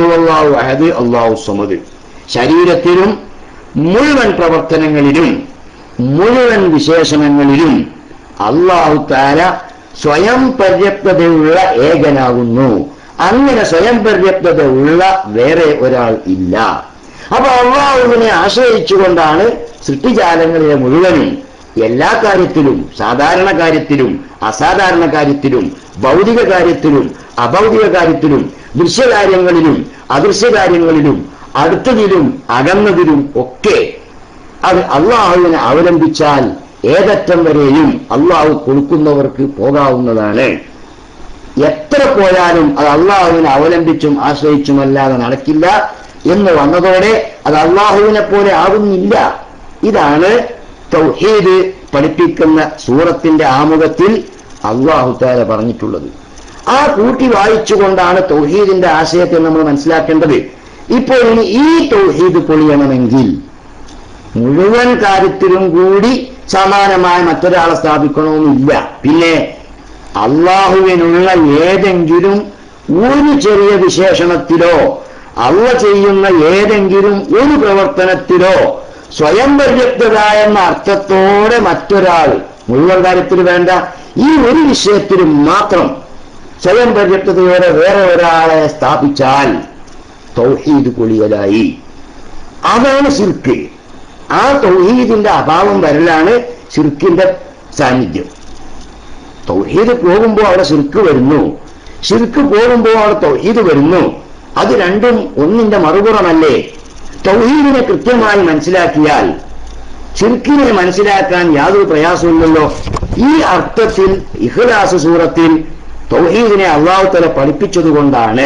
അള്ളാഹു അഹദ് അള്ളാഹു സമദ് ശരീരത്തിലും മുഴുവൻ പ്രവർത്തനങ്ങളിലും മുഴുവൻ വിശേഷണങ്ങളിലും അള്ളാഹു താല സ്വയം പര്യാപ്തതയുള്ള ഏകനാകുന്നു അങ്ങനെ സ്വയം പര്യാപ്തത ഉള്ള വേറെ ഒരാൾ ഇല്ല അപ്പൊ അള്ളാഹുവിനെ ആശ്രയിച്ചുകൊണ്ടാണ് സൃഷ്ടിജാലങ്ങളിലെ മുഴുവനും എല്ലാ കാര്യത്തിലും സാധാരണ കാര്യത്തിലും അസാധാരണ കാര്യത്തിലും ഭൗതിക കാര്യത്തിലും അഭൗതിക കാര്യത്തിലും ദൃശ്യകാര്യങ്ങളിലും അദൃശ്യകാര്യങ്ങളിലും അടുത്തതിലും അകന്നതിലും ഒക്കെ അത് അള്ളാഹുവിനെ അവലംബിച്ചാൽ ഏതറ്റം വരെയും അള്ളാഹു കൊടുക്കുന്നവർക്ക് പോകാവുന്നതാണ് എത്ര പോയാലും അത് അള്ളാഹുവിനെ അവലംബിച്ചും ആശ്രയിച്ചുമല്ലാതെ നടക്കില്ല എന്ന് വന്നതോടെ അത് അള്ളാഹുവിനെ പോലെ ആകുന്നില്ല ഇതാണ് തൗഹീദ് പഠിപ്പിക്കുന്ന സൂറത്തിന്റെ ആമുഖത്തിൽ അള്ളാഹു താല പറഞ്ഞിട്ടുള്ളത് ആ കൂട്ടി വായിച്ചുകൊണ്ടാണ് തൗഹീദിന്റെ ആശയത്തെ നമ്മൾ മനസ്സിലാക്കേണ്ടത് ഇപ്പോൾ ഇനി ഈ തൗഹീദ് പൊളിയണമെങ്കിൽ മുഴുവൻ കാര്യത്തിലും കൂടി സമാനമായ മറ്റൊരാളെ സ്ഥാപിക്കണമെന്നില്ല പിന്നെ അള്ളാഹുവിനുള്ള ഏതെങ്കിലും ഒരു ചെറിയ വിശേഷണത്തിലോ അള്ള ചെയ്യുന്ന ഏതെങ്കിലും ഒരു പ്രവർത്തനത്തിലോ സ്വയം പര്യാപ്തത എന്ന അർത്ഥത്തോടെ മറ്റൊരാൾ മുഴുവൻ കാര്യത്തിൽ വേണ്ട ഈ ഒരു വിഷയത്തിലും മാത്രം സ്വയം പര്യാപ്തതയോടെ വേറെ ഒരാളെ സ്ഥാപിച്ചാൽ തൗഹീദ് പൊളിയലായി അതാണ് ശിർക്ക് ആ തൗഹീദിന്റെ അഭാവം വരലാണ് ശിർക്കിന്റെ സാന്നിധ്യം തൗഹീദ് പോകുമ്പോൾ അവിടെ ശിർക്ക് വരുന്നു ശിർക്ക് പോകുമ്പോൾ അവിടെ തൗഹീദ് വരുന്നു അത് രണ്ടും ഒന്നിന്റെ മറുപുറമല്ലേ തൗഹീദിനെ കൃത്യമായി മനസ്സിലാക്കിയാൽ ശിർക്കിനെ മനസ്സിലാക്കാൻ യാതൊരു പ്രയാസമില്ലല്ലോ ഈ അർത്ഥത്തിൽ ഇഖ്ലാസ് സൂറത്തിൽ തൗഹീദിനെ അള്ളാഹുത്തല പഠിപ്പിച്ചതുകൊണ്ടാണ്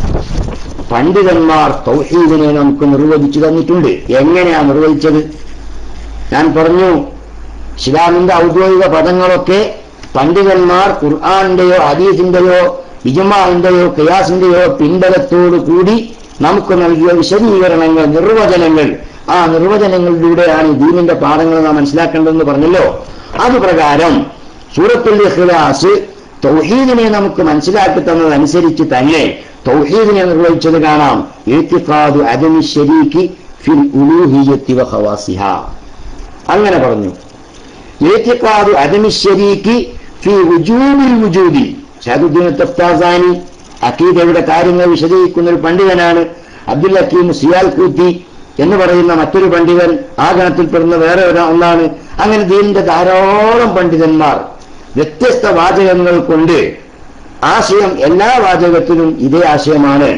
പണ്ഡിതന്മാർ തൗഹീദിനെ നമുക്ക് നിർവചിച്ചു തന്നിട്ടുണ്ട് എങ്ങനെയാ നിർവഹിച്ചത് ഞാൻ പറഞ്ഞു ഇസ്ലാമിന്റെ ഔദ്യോഗിക പദങ്ങളൊക്കെ പണ്ഡിതന്മാർ ഖുർആാന്റെയോ ഹദീസിന്റെയോ ഇജമാന്റെയോ ഖിയാസിന്റെയോ പിൻബലത്തോടു കൂടി നമുക്ക് നൽകിയ വിശദീകരണങ്ങൾ നിർവചനങ്ങൾ ആ നിർവചനങ്ങളിലൂടെയാണ് ഈ ദീനിന്റെ പാഠങ്ങൾ നാം മനസ്സിലാക്കേണ്ടതെന്ന് പറഞ്ഞല്ലോ അതുപ്രകാരം സൂറത്തുൽ ഇഖ്ലാസ് തൗഹീദിനെ നമുക്ക് മനസ്സിലാക്കി തന്നതനുസരിച്ച് തന്നെ തൗഹീദിനെ നിർവഹിച്ചത് കാണാം ഇത്തിഖാദു അദമി ശരീക്ക് ഫിൽ ഉലൂഹിയത്തി വ ഖവാസിഹ അങ്ങനെ പറഞ്ഞു ഇത്തിഖാദു അദമി ശരീക്ക് ഫി വുജൂബിൽ വുജൂദി ഷാദുദ്ദീൻ തഫ്താസാനി അക്കീദയുടെ കാര്യങ്ങൾ വിശദീകരിക്കുന്ന ഒരു പണ്ഡിതനാണ് അബ്ദുൽ ഹക്കീം സിയാൽ കൂത്തി എന്ന് പറയുന്ന മറ്റൊരു പണ്ഡിതൻ ആ ഗണത്തിൽപ്പെടുന്ന വേറെ ഒരു ഒന്നാണ് അങ്ങനെ ദീനിന്റെ ധാരാളം പണ്ഡിതന്മാർ വ്യത്യസ്ത വാചകങ്ങൾ കൊണ്ട് ആശയം എല്ലാ വാചകത്തിലും ഇതേ ആശയമാണ്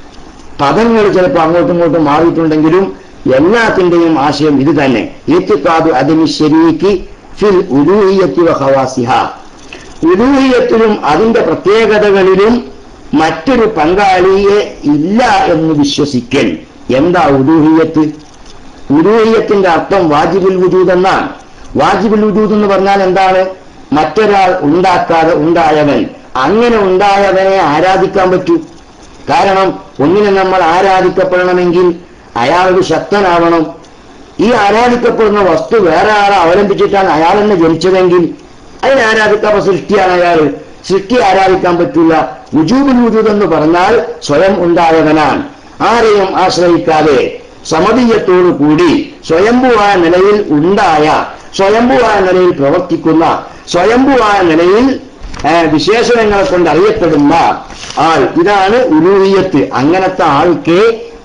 പദങ്ങൾ ചിലപ്പോൾ അങ്ങോട്ടും ഇങ്ങോട്ടും മാറിയിട്ടുണ്ടെങ്കിലും എല്ലാത്തിന്റെയും ആശയം ഇത് തന്നെ ഏറ്റുക്കാതു അതിന് ശരീക്ക് ഫിൽ ഉലൂഹിയത്തി വഹവാസിഹ ഉലൂഹിയത്തിലും അതിന്റെ പ്രത്യേകതകളിലും മറ്റൊരു പങ്കാളിയെ ഇല്ല എന്ന് വിശ്വസിക്കൽ എന്താ ഉലൂഹിയത്ത് ഉലൂഹിയത്തിന്റെ അർത്ഥം വാജിബുൽ വുജൂദ് എന്നാണ് വാജിബുൽ വുജൂദ് എന്ന് പറഞ്ഞാൽ എന്താണ് മറ്റൊരാൾ ഉണ്ടാക്കാതെ ഉണ്ടായവൻ അങ്ങനെ ഉണ്ടായവനെ ആരാധിക്കാൻ പറ്റൂ കാരണം ഒന്നിനെ നമ്മൾ ആരാധിക്കപ്പെടണമെങ്കിൽ അയാൾ ഒരു ശക്തനാവണം ഈ ആരാധിക്കപ്പെടുന്ന വസ്തു വേറെ ആളെ അവലംബിച്ചിട്ടാണ് അയാൾ തന്നെ ജനിച്ചതെങ്കിൽ അതിനെ ആരാധിക്കാൻ സൃഷ്ടിയാണ് അയാൾ സൃഷ്ടി ആരാധിക്കാൻ പറ്റില്ല വുജൂബുൽ വുജൂദ് എന്ന് പറഞ്ഞാൽ സ്വയം ഉണ്ടായവനാണ് ആരെയും ആശ്രയിക്കാതെ സമതീയത്തോടു കൂടി സ്വയംഭുവായ നിലയിൽ ഉണ്ടായ സ്വയംഭുവായ നിലയിൽ പ്രവർത്തിക്കുന്ന സ്വയംഭുവായ നിലയിൽ ആ, വിശേഷണങ്ങളെ കൊണ്ട് അറിയപ്പെടുന്ന ആൾ ഇതാണ് ഉലൂഹിയത്ത് അങ്ങനത്തെ ആൾക്ക്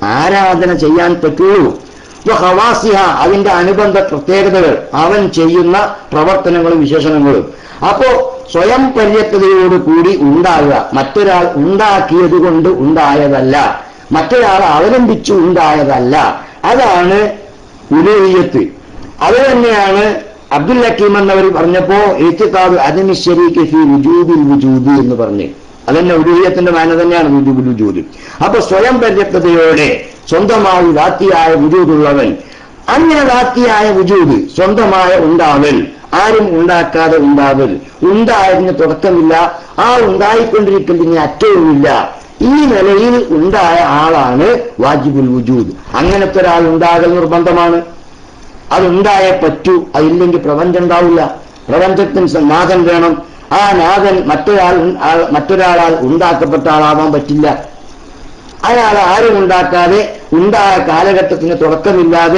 ആരാധന ചെയ്യാൻ പറ്റുള്ളൂ ഇപ്പൊ ഹവാസിഹ അതിന്റെ അനുബന്ധ പ്രത്യേകതകൾ അവൻ ചെയ്യുന്ന പ്രവർത്തനങ്ങളും വിശേഷണങ്ങളും അപ്പോ സ്വയം പര്യാപ്തതയോട് കൂടി ഉണ്ടാകുക മറ്റൊരാൾ ഉണ്ടാക്കിയത് കൊണ്ട് ഉണ്ടായതല്ല മറ്റൊരാൾ അവലംബിച്ചു ഉണ്ടായതല്ല അതാണ് ഉലൂഹിയത്ത് അത് തന്നെയാണ് അബ്ദുൽ ഹക്കീം എന്നവർ പറഞ്ഞപ്പോ ഏറ്റുക്കാവ് അതിന് ശരിക്ക് ഫി വുജൂബിൽ വുജൂദി എന്ന് പറഞ്ഞ് അതന്നെ ഉലൂഹിയത്തിന്റെ മാന തന്നെയാണ് വുജൂബുൽ വുജൂദ് അപ്പൊ സ്വയം പര്യാപ്തതയോടെ സ്വന്തമായി ദാത്തിയായ വുജൂദുള്ളവൻ അങ്ങനെ ദാത്തിയായ വുജൂദ് സ്വന്തമായ ഉണ്ടാവൽ ആരും ഉണ്ടാക്കാതെ ഉണ്ടാവൽ ഉണ്ടായതിന് തുടക്കമില്ല ആ ഉണ്ടായിക്കൊണ്ടിരിക്കുന്നതിന് അറ്റവുമില്ല ഈ നിലയിൽ ഉണ്ടായ ആളാണ് വാജിബുൽ വുജൂദ് അങ്ങനത്തെ ഒരാൾ ഉണ്ടാകൽ നിർബന്ധമാണ് അതുണ്ടായേ പറ്റൂ അതില്ലെങ്കിൽ പ്രപഞ്ചം ഉണ്ടാവില്ല പ്രപഞ്ചത്തിന് സ- നാഥൻ വേണം ആ നാഥൻ മറ്റൊരാൾ ഉൺ- ആൾ- മറ്റൊരാളാൽ ഉണ്ടാക്കപ്പെട്ട ആളാവാൻ പറ്റില്ല അയാൾ ആരും ഉണ്ടാക്കാതെ ഉണ്ടായ കാലഘട്ടത്തിന് തുടക്കമില്ലാതെ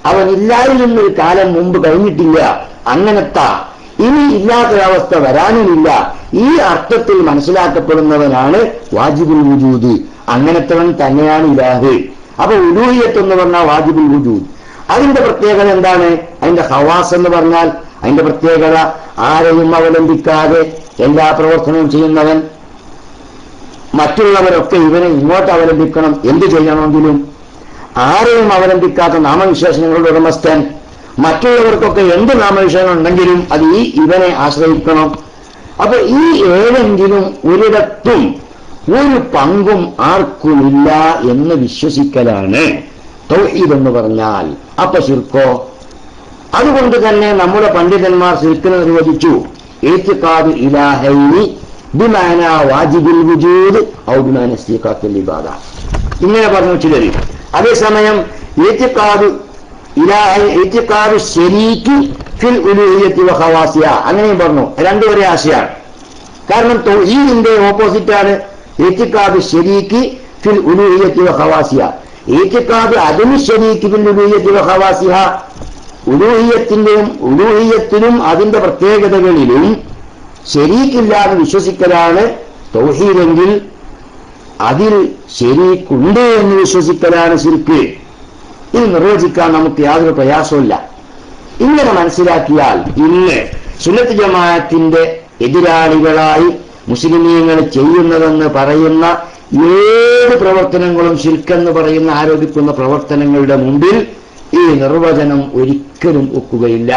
അവൻ ഇല്ലായിരുന്നൊരു കാലം മുമ്പ് കഴിഞ്ഞിട്ടില്ല അങ്ങനത്തെ ഇനി ഇല്ലാത്തൊരവസ്ഥ വരാനുമില്ല ഈ അർത്ഥത്തിൽ മനസ്സിലാക്കപ്പെടുന്നവനാണ് വാജിബുൽ വുജൂദ് അങ്ങനത്തവൻ തന്നെയാണ് ഇലാഹ് അപ്പൊ ഉലൂഹിയത്ത് എന്ന് പറഞ്ഞാൽ വാജിബുൽ വുജൂദ് അതിന്റെ പ്രത്യേകത എന്താണ് അതിന്റെ ഹവാസ് എന്ന് പറഞ്ഞാൽ അതിന്റെ പ്രത്യേകത ആരെയും അവലംബിക്കാതെ എല്ലാ പ്രവർത്തനവും ചെയ്യുന്നവൻ മറ്റുള്ളവരൊക്കെ ഇവനെ ഇങ്ങോട്ട് അവലംബിക്കണം എന്ത് ചെയ്യണമെങ്കിലും ആരെയും അവലംബിക്കാത്ത നാമവിശേഷങ്ങളുടെ ഉടമസ്ഥൻ മറ്റുള്ളവർക്കൊക്കെ എന്ത് നാമവിശേഷണം ഉണ്ടെങ്കിലും അത് ഈ ഇവനെ ആശ്രയിക്കണം അപ്പൊ ഈ ഏതെങ്കിലും ഒരിടത്തും ഒരു പങ്കും ആർക്കുമില്ല എന്ന് വിശ്വസിക്കലാണ് തൗഹീദ് എന്ന് പറഞ്ഞാൽ അപ്പൊ ശിർക്കോ അതുകൊണ്ട് തന്നെ നമ്മുടെ പണ്ഡിതന്മാർ ശിർക്കിനെ നിർവചിച്ചു ഏറ്റുകാത് ഇലാഹൈനി ബിമാന വാജിബുൽ വുജൂദ് ഔ ബിമാന ഇസ്തിഖാത്തുൽ ഇബാദ ഇങ്ങനെ പറഞ്ഞു ചിലര് അതേസമയം ഏറ്റുകാത് ഇലാഹ ഏറ്റുകാത് ശരീക്ക് ഫിൽ ഉലൂഹിയത്തി വഹവാസിയ അങ്ങനെയും പറഞ്ഞു രണ്ടും ഒരേ ആശയാണ് കാരണം തൗഹീദിന്റെ ഓപ്പോസിറ്റ് ആണ് ഏറ്റിക്കാത് ശരീക്ക് ഫിൽ ഉലൂഹിയത്തി വഹവാസിയ ഏറ്റിക്കാത് അതിന് ശരീക്ക് ഫിൽ ഉലൂഹിയത്തി വഹവാസിഹ ഉലൂഹിയത്തിന്റെയും ഉലൂഹിയത്തിനും അതിന്റെ പ്രത്യേകതകളിലും ശരീക്കില്ലാതെ വിശ്വസിക്കലാണ് തൗഹീദെങ്കിൽ അതിൽ ശരീക്കുണ്ട് എന്ന് വിശ്വസിക്കലാണ് ശിർക്ക് ഇത് നിർവചിക്കാൻ നമുക്ക് യാതൊരു പ്രയാസമില്ല ഇങ്ങനെ മനസ്സിലാക്കിയാൽ ഇന്ന് സുന്നത്ത് ജമാഅത്തിന്റെ എതിരാളികളായി മുസ്ലിമീങ്ങൾ ചെയ്യുന്നതെന്ന് പറയുന്ന ഏത് പ്രവർത്തനങ്ങളും ശിർക്കെന്ന് പറയുന്ന ആരോപിക്കുന്ന പ്രവർത്തനങ്ങളുടെ മുമ്പിൽ ഈ നിർവചനം ഒരിക്കലും ഒക്കുകയില്ല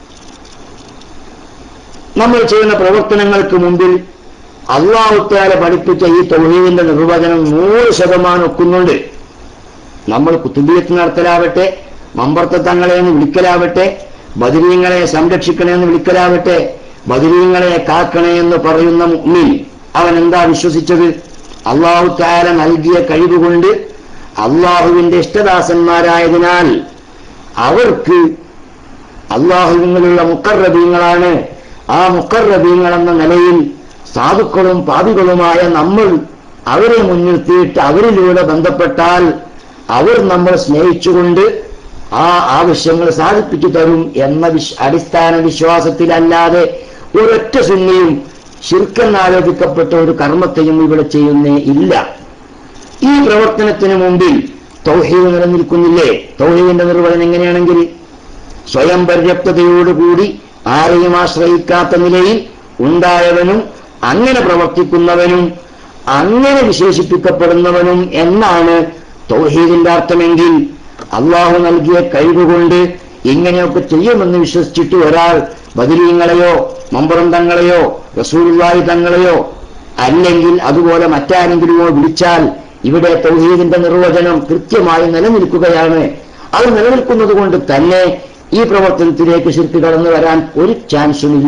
നമ്മൾ ചെയ്യുന്ന പ്രവർത്തനങ്ങൾക്ക് മുമ്പിൽ അള്ളാഹുത്താല പഠിപ്പിച്ച ഈ തൊഴിലിന്റെ നിർവചനം നൂറ് ശതമാനം ഒക്കുന്നുണ്ട് നമ്മൾ കുത്തുബിയത്ത് നടത്തലാവട്ടെ മമ്പർത്ത തങ്ങളെ എന്ന് വിളിക്കലാവട്ടെ ബദരീങ്ങളെ സംരക്ഷിക്കണേ എന്ന് വിളിക്കലാവട്ടെ ബദരീങ്ങളെ കാക്കണേ എന്ന് പറയുന്ന മുഅ്മിൻ അവൻ എന്താ വിശ്വസിച്ചത് അള്ളാഹു താല നൽകിയ കഴിവുകൊണ്ട് അള്ളാഹുവിന്റെ ഇഷ്ടദാസന്മാരായതിനാൽ അവർക്ക് അള്ളാഹുവിനുള്ള മുക്കറബീങ്ങളാണ് ആ മുക്കറബീങ്ങൾ എന്ന നിലയിൽ സാധുക്കളും പാപികളുമായ നമ്മൾ അവരെ മുൻനിർത്തിയിട്ട് അവരിലൂടെ ബന്ധപ്പെട്ടാൽ അവർ നമ്മൾ സ്നേഹിച്ചുകൊണ്ട് ആ ആവശ്യങ്ങൾ സാധിപ്പിച്ചു തരും എന്ന വിശ് അടിസ്ഥാന വിശ്വാസത്തിലല്ലാതെ ഒരൊറ്റ സുന്നിയും ശിർക്കെന്നാലോചിക്കപ്പെട്ട ഒരു കർമ്മത്തെയും ഇവിടെ ചെയ്യുന്നേ ഇല്ല ഈ പ്രവർത്തനത്തിന് മുമ്പിൽ തൗഹീദ് നിലനിൽക്കുന്നില്ലേ തൗഹീദിന്റെ നിർവചനം എങ്ങനെയാണെങ്കിൽ സ്വയം പര്യാപ്തതയോടുകൂടി ആരെയും ആശ്രയിക്കാത്ത നിലയിൽ ഉണ്ടായവനും അങ്ങനെ പ്രവർത്തിക്കുന്നവനും അങ്ങനെ വിശേഷിപ്പിക്കപ്പെടുന്നവനും എന്നാണ് തൗഹീദിന്റെ അർത്ഥമെങ്കിൽ അള്ളാഹു നൽകിയ കഴിവുകൊണ്ട് ഇങ്ങനെയൊക്കെ ചെയ്യുമെന്ന് വിശ്വസിച്ചിട്ട് ഒരാൾ ബദരീങ്ങളെയോ മമ്പറം തങ്ങളെയോ റസൂലുള്ളാഹി തങ്ങളെയോ അല്ലെങ്കിൽ അതുപോലെ മറ്റാരെങ്കിലുമോ വിളിച്ചാൽ ഇവിടെ തൗഹീദിന്റെ നിർവചനം കൃത്യമായി നിലനിൽക്കുകയാണ് അത് നിലനിൽക്കുന്നത് കൊണ്ട് തന്നെ ഈ പ്രവർത്തനത്തിലേക്ക് ശിർക്ക് കടന്നു വരാൻ ഒരു ചാൻസുമില്ല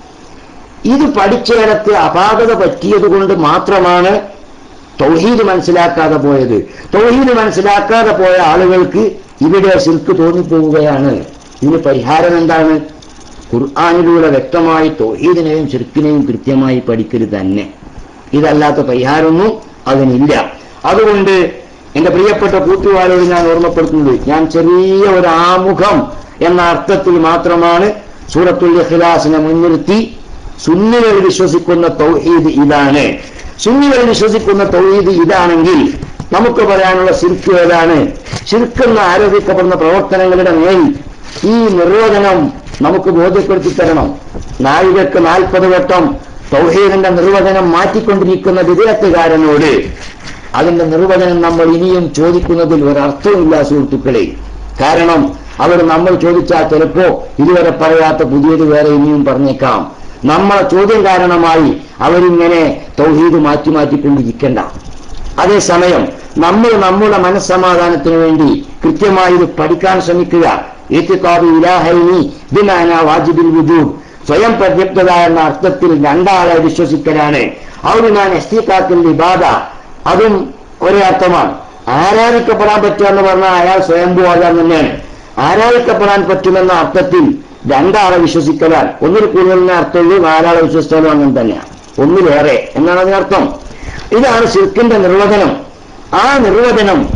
ഇത് പഠിച്ചിടത്ത് അപാകത പറ്റിയത് കൊണ്ട് മാത്രമാണ് തൗഹീദ് മനസ്സിലാക്കാതെ പോയത് തൗഹീദ് മനസ്സിലാക്കാതെ പോയ ആളുകൾക്ക് ഇവിടെ ശിർക്ക് തോന്നിപ്പോവുകയാണ് ഇതിന് പരിഹാരം എന്താണ് ഖുർആാനിലൂടെ വ്യക്തമായി തൗഹീദിനെയും ശിർക്കിനെയും കൃത്യമായി പഠിക്കരുത് തന്നെ ഇതല്ലാത്ത പരിഹാരമൊന്നും അതിനില്ല അതുകൊണ്ട് എന്റെ പ്രിയപ്പെട്ട കൂട്ടുകാരോട് ഞാൻ ഓർമ്മപ്പെടുത്തുന്നത് ഞാൻ ചെറിയ ഒരു ആമുഖം എന്ന അർത്ഥത്തിൽ മാത്രമാണ് സൂറത്തുൽ ഇഖ്ലാസിനെ മുൻനിർത്തി സുന്നികൾ വിശ്വസിക്കുന്ന തൗഹീദ് ഇതാണ് സുന്നികൾ വിശ്വസിക്കുന്ന തൗഹീദ് ഇതാണെങ്കിൽ നമുക്ക് പറയാനുള്ള ശിർക്ക് ഏതാണ് ശിർക്കെന്ന് ആരോപിക്കപ്പെടുന്ന പ്രവർത്തനങ്ങളുടെ മേൽ ഈ നിർവചനം നമുക്ക് ബോധ്യപ്പെടുത്തി തരണം നാഴികക്ക് നാൽപ്പത് വട്ടം തൗഹീദിന്റെ നിർവചനം മാറ്റിക്കൊണ്ടിരിക്കുന്ന വിദേഹത്തുകാരനോട് അതിന്റെ നിർവചനം നമ്മൾ ഇനിയും ചോദിക്കുന്നതിൽ ഒരർത്ഥവുമില്ല സുഹൃത്തുക്കളെ കാരണം അവർ നമ്മൾ ചോദിച്ചാൽ ചിലപ്പോ ഇതുവരെ പറയാത്ത പുതിയത് വേറെ ഇനിയും പറഞ്ഞേക്കാം നമ്മളെ ചോദ്യം കാരണമായി അവരിങ്ങനെ തൗഹീദ് മാറ്റി മാറ്റിക്കൊണ്ടിരിക്കണ്ട അതേസമയം നമ്മൾ നമ്മുടെ മനസ്സമാധാനത്തിന് വേണ്ടി കൃത്യമായി ഇത് പഠിക്കാൻ ശ്രമിക്കുക ഏറ്റുകാബ് ഇലാഹൈനി ബിമാന വാജിബിൽ വുജൂദ് സ്വയം പര്യാപ്തത എന്ന അർത്ഥത്തിൽ രണ്ടാളെ വിശ്വസിക്കലാണ് അവിടെ ഞാൻ എസ്തിക്കാത്തിൽ ഇബാദ അതും ഒരേ അർത്ഥമാണ് ആരാധിക്കപ്പെടാൻ പറ്റുക എന്ന് പറഞ്ഞാൽ അയാൾ സ്വയംഭൂവാകാൻ തന്നെയാണ് ആരാധിക്കപ്പെടാൻ പറ്റുമെന്ന അർത്ഥത്തിൽ രണ്ടാളെ വിശ്വസിക്കലാൽ ഒന്നിൽ കൂടുതലിന് അർത്ഥമുള്ളൂ നാലാളെ വിശ്വസിച്ചാലും അങ്ങനെ തന്നെയാണ് ഒന്നിലേറെ എന്നാണ് അതിനർത്ഥം ഇതാണ് ശിർക്കിന്റെ നിർവചനം ആ നിർവചനം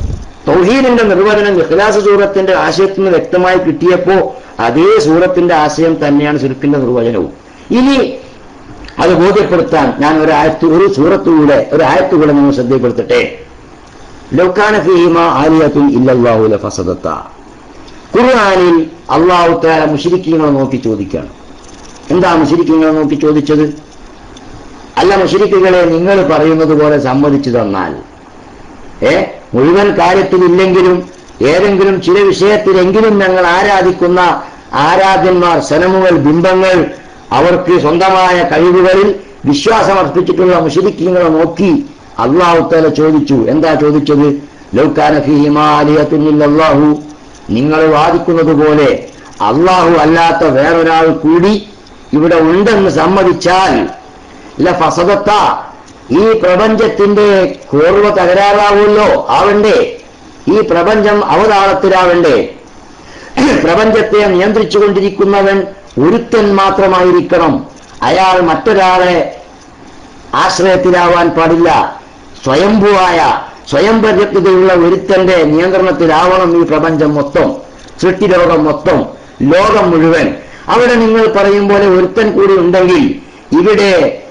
തൗഹീദിന്റെ നിർവചനം ഇഖ്ലാസ് സൂറത്തിന്റെ ആശയത്തിൽ നിന്ന് വ്യക്തമായി കിട്ടിയപ്പോ അതേ സൂറത്തിന്റെ ആശയം തന്നെയാണ് ശിർക്കിന്റെ നിർവചനവും ഇനി അത് ബോധ്യപ്പെടുത്താൻ ഞാൻ ഒരു ആയത്ത് ഒരു സൂറത്തുകൂടെ ഒരു ആയത്തുകൂടെ നിങ്ങൾ ശ്രദ്ധപ്പെടുത്തട്ടെ ലൗക്കാന ഫീഹിമ ആലിയത്തുൻ ഇല്ലല്ലാഹു ലഫസദത്ത ഖുർആനിൽ അള്ളാഹു തആല മുശ്രിക്കീങ്ങളെ നോക്കി ചോദിക്കുകയാണ് എന്താ മുശ്രിക്കീങ്ങളെ നോക്കി ചോദിച്ചത് അല്ല മുശ്രിക്കുകളെ നിങ്ങൾ പറയുന്നത് പോലെ സമ്മതിച്ചു തന്നാൽ ഏ മുഴുവൻ കാര്യത്തിലില്ലെങ്കിലും ഏതെങ്കിലും ചില വിഷയത്തിലെങ്കിലും ഞങ്ങൾ ആരാധിക്കുന്ന ആരാധ്യന്മാർ സനമുകൾ ബിംബങ്ങൾ അവർക്ക് സ്വന്തമായ കഴിവുകളിൽ വിശ്വാസം അർപ്പിച്ചിട്ടുള്ള മുഷരിക്കീങ്ങളെ നോക്കി അള്ളാഹുത്തല ചോദിച്ചു എന്താ ചോദിച്ചത് ലൗക്കാന അള്ളാഹു നിങ്ങൾ വാദിക്കുന്നത് പോലെ അള്ളാഹു അല്ലാത്ത വേറൊരാൾ കൂടി ഇവിടെ ഉണ്ടെന്ന് സമ്മതിച്ചാൽ ഇല്ല ഫസദത്ത ഈ പ്രപഞ്ചത്തിന്റെ കോർവ തകരാറാവുമല്ലോ ആവണ്ടേ ഈ പ്രപഞ്ചം അവതാളത്തിലാവണ്ടേ പ്രപഞ്ചത്തെ നിയന്ത്രിച്ചു കൊണ്ടിരിക്കുന്നവൻ ഒരുത്തൻ മാത്രമായിരിക്കണം അയാൾ മറ്റൊരാളെ ആശ്രയത്തിലാവാൻ പാടില്ല സ്വയംഭുവായ സ്വയം പര്യാപ്തതയുള്ള ഒരുത്തന്റെ നിയന്ത്രണത്തിലാവണം ഈ പ്രപഞ്ചം മൊത്തം സൃഷ്ടിലോകം മൊത്തം ലോകം മുഴുവൻ അവിടെ നിങ്ങൾ പറയും പോലെ ഒരുത്തൻ കൂടി ഉണ്ടെങ്കിൽ ഇവിടെ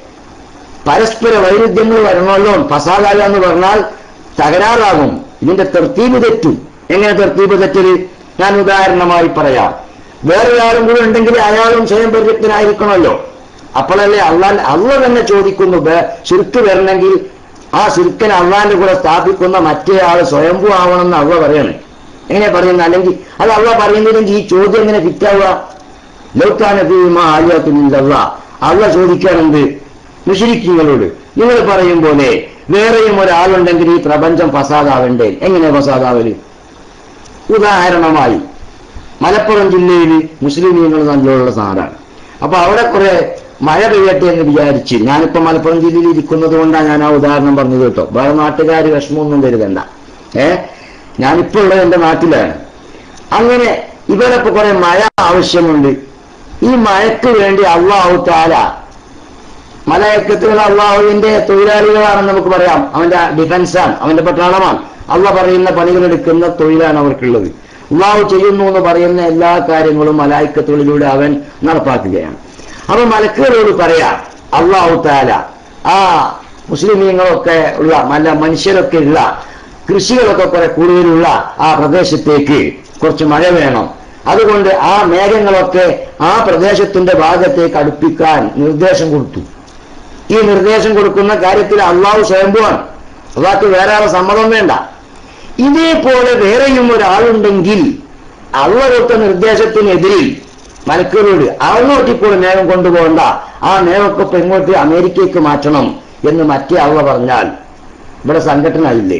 പരസ്പര വൈരുദ്ധ്യങ്ങൾ വരണമല്ലോ ഫസാദാല എന്ന് പറഞ്ഞാൽ തകരാറാകും ഇതിന്റെ തെർത്തീപ് തെറ്റും എങ്ങനെ തെർത്തീപ് തെറ്റല് ഞാൻ ഉദാഹരണമായി പറയാം വേറൊരാളും കൂടെ ഉണ്ടെങ്കിൽ അയാളും സ്വയം പര്യാപ്തനായിരിക്കണമല്ലോ അപ്പോഴല്ലേ അള്ളാൻ അള്ള തന്നെ ചോദിക്കുന്നു ചുരുക്ക് വരണമെങ്കിൽ ആ ചുരുക്കനെ അള്ളാന്റെ കൂടെ സ്ഥാപിക്കുന്ന മറ്റേ ആള് സ്വയംഭൂ ആവണമെന്ന് അള്ള പറയണേ എങ്ങനെ പറയുന്നത് അല്ലെങ്കിൽ അത് അള്ള പറയുന്നില്ലെങ്കിൽ ഈ ചോദ്യം എങ്ങനെ ഫിറ്റാവുക ലോക്കാനഫീമ ആലിയാത്തുന്നില്ല അള്ള ചോദിക്കാനുണ്ട് മുഷരിക്കുകളോട് നിങ്ങൾ പറയും പോലെ വേറെയും ഒരാളുണ്ടെങ്കിൽ ഈ പ്രപഞ്ചം ഫസാദാവണ്ടേ എങ്ങനെ ഫസാദാവല് ഉദാഹരണമായി മലപ്പുറം ജില്ലയിൽ മുസ്ലിമീങ്ങൾ നല്ലുള്ള നാടാണ് അപ്പൊ അവിടെ കുറെ മഴ പെയ്യട്ടെ എന്ന് വിചാരിച്ച് ഞാനിപ്പോ മലപ്പുറം ജില്ലയിൽ ഇരിക്കുന്നത് കൊണ്ടാണ് ഞാൻ ആ ഉദാഹരണം പറഞ്ഞത് കേട്ടോ വേറെ നാട്ടുകാർ വിഷമമൊന്നും കരുതണ്ട ഏ ഞാനിപ്പോ ഉള്ളത് എന്റെ നാട്ടിലാണ് അങ്ങനെ ഇവിടെ ഇപ്പൊ കുറെ മഴ ആവശ്യമുണ്ട് ഈ മഴയ്ക്ക് വേണ്ടി അള്ളാഹു താല മലയക്കത്തുകൾ അള്ളാഹുവിന്റെ തൊഴിലാളികളാണെന്ന് നമുക്ക് പറയാം അവന്റെ ഡിഫൻസാണ് അവന്റെ പട്ടാളമാണ് അള്ള പറയുന്ന പണികൾ എടുക്കുന്ന തൊഴിലാണ് അവർക്കുള്ളത് അള്ളാഹു ചെയ്യുന്നു എന്ന് പറയുന്ന എല്ലാ കാര്യങ്ങളും മലായിക്കത്തുകളിലൂടെ അവൻ നടപ്പാക്കുകയാണ് അപ്പൊ മലക്കുകളോട് പറയാം അള്ളാഹു താല ആ മുസ്ലിമീങ്ങളൊക്കെ ഉള്ള നല്ല മനുഷ്യരൊക്കെ ഉള്ള കൃഷികളൊക്കെ കുറെ കൂടുതലുള്ള ആ പ്രദേശത്തേക്ക് കുറച്ച് മഴ വേണം അതുകൊണ്ട് ആ മേഘങ്ങളൊക്കെ ആ പ്രദേശത്തിന്റെ ഭാഗത്തേക്ക് അടുപ്പിക്കാൻ നിർദ്ദേശം കൊടുത്തു ഈ നിർദ്ദേശം കൊടുക്കുന്ന കാര്യത്തിൽ അള്ളാഹു സ്വയംഭുവാണ് അള്ളാഹ്ക്ക് വേറെ ആളെ സമ്മതം വേണ്ട ഇതേപോലെ വേറെയും ഒരാളുണ്ടെങ്കിൽ അള്ള കൊടുത്ത നിർദ്ദേശത്തിനെതിരിൽ മലക്കുകളോട് അങ്ങോട്ട് ഇപ്പോൾ മേഘം കൊണ്ടുപോകണ്ട ആ മേഘമൊക്കെ ഇപ്പൊ ഇങ്ങോട്ട് അമേരിക്കയ്ക്ക് മാറ്റണം എന്ന് മറ്റേ അള്ള പറഞ്ഞാൽ ഇവിടെ സംഘടന ഇല്ലേ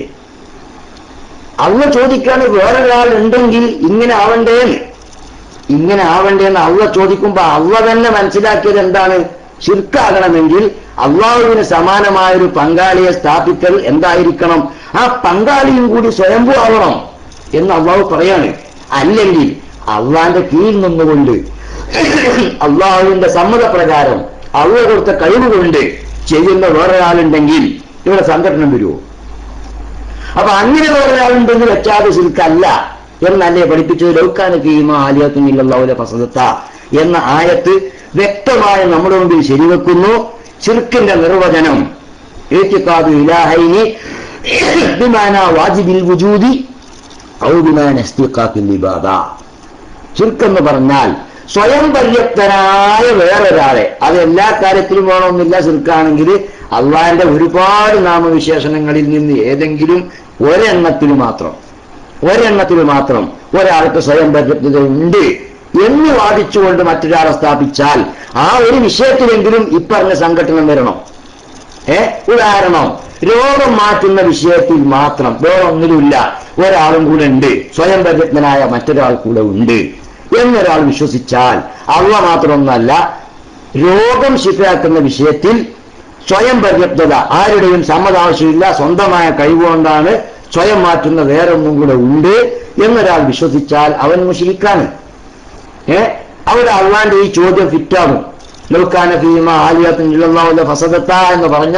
അള്ള ചോദിക്കാണ് വേറൊരാൾ ഉണ്ടെങ്കിൽ ഇങ്ങനെ ആവണ്ടേ ഇങ്ങനെ ആവണ്ടേന്ന് അള്ള ചോദിക്കുമ്പോ അള്ള തന്നെ മനസ്സിലാക്കിയത് എന്താണ് ശിർക്കാകണമെങ്കിൽ അള്ളാഹുവിന് സമാനമായ ഒരു പങ്കാളിയെ സ്ഥാപിക്കൽ എന്തായിരിക്കണം ആ പങ്കാളിയും കൂടി സ്വയംഭൂ ആവണം എന്ന് അള്ളാഹു പറയാണ് അല്ലെങ്കിൽ അള്ളാന്റെ കീഴിൽ നിന്നുകൊണ്ട് അള്ളാഹുവിന്റെ സമ്മതപ്രകാരം അള്ള കൊടുത്ത കഴിവ് കൊണ്ട് ചെയ്യുന്ന വേറൊരാളുണ്ടെങ്കിൽ ഇവിടെ സംഘടന വരുമോ അപ്പൊ അങ്ങനെ വേറൊരാളുണ്ടെങ്കിൽ വെച്ചാതെ ശിൽക്കല്ല എന്നല്ലേ പഠിപ്പിച്ചത് ലൗക്കാന കീമ ആലിയത്തുനില്ലാവൂലെ ഫസദത്ത എന്ന ആയത്ത് വ്യക്തമായി നമ്മുടെ മുമ്പിൽ ശരിവെക്കുന്നു ചിർക്കിന്റെ നിർവചനം ഏറ്റിക്കാതു ഇലാഹൈനി ബിമാന വാജിബിൽ വുജൂദി ഔ ബിമാന ഇസ്തിഖാഖിൽ ഇബാദ ചുരുക്കെന്ന് പറഞ്ഞാൽ സ്വയം പര്യാപ്തനായ വേറൊരാളെ അത് എല്ലാ കാര്യത്തിലും വേണമെന്നില്ല ചുരുക്കാണെങ്കിൽ അള്ളാഹിന്റെ ഒരുപാട് നാമവിശേഷണങ്ങളിൽ നിന്ന് ഏതെങ്കിലും ഒരെണ്ണത്തിൽ മാത്രം ഒരെണ്ണത്തിൽ മാത്രം ഒരാൾക്ക് സ്വയം പര്യാപ്തത ഉണ്ട് എന്ന് വാദിച്ചുകൊണ്ട് മറ്റൊരാളെ സ്ഥാപിച്ചാൽ ആ ഒരു വിഷയത്തിലെങ്കിലും ഇപ്പറഞ്ഞ സംഘടന വരണം ഏ ഉദാഹരണം രോഗം മാറ്റുന്ന വിഷയത്തിൽ മാത്രം വേറെ ഒന്നിലുമില്ല ഒരാളും കൂടെ ഉണ്ട് സ്വയം പര്യാപ്തനായ മറ്റൊരാൾ കൂടെ ഉണ്ട് എന്നൊരാൾ വിശ്വസിച്ചാൽ അവ മാത്രമൊന്നല്ല രോഗം ശിഫയാക്കുന്ന വിഷയത്തിൽ സ്വയം പര്യാപ്തത ആരുടെയും സമ്മതാവശ്യമില്ല സ്വന്തമായ കഴിവുകൊണ്ടാണ് സ്വയം മാറ്റുന്ന വേറൊന്നും കൂടെ ഉണ്ട് എന്നൊരാൾ വിശ്വസിച്ചാൽ അവൻ മുഷിരിക്കാണ് ഏ അവിടെ അള്ളാന്റെ ഈ ചോദ്യം ഫിറ്റാകും ലൗക്കാന ഫീമ ആലിയത്തിനുള്ള ഫസദത്ത എന്ന് പറഞ്ഞ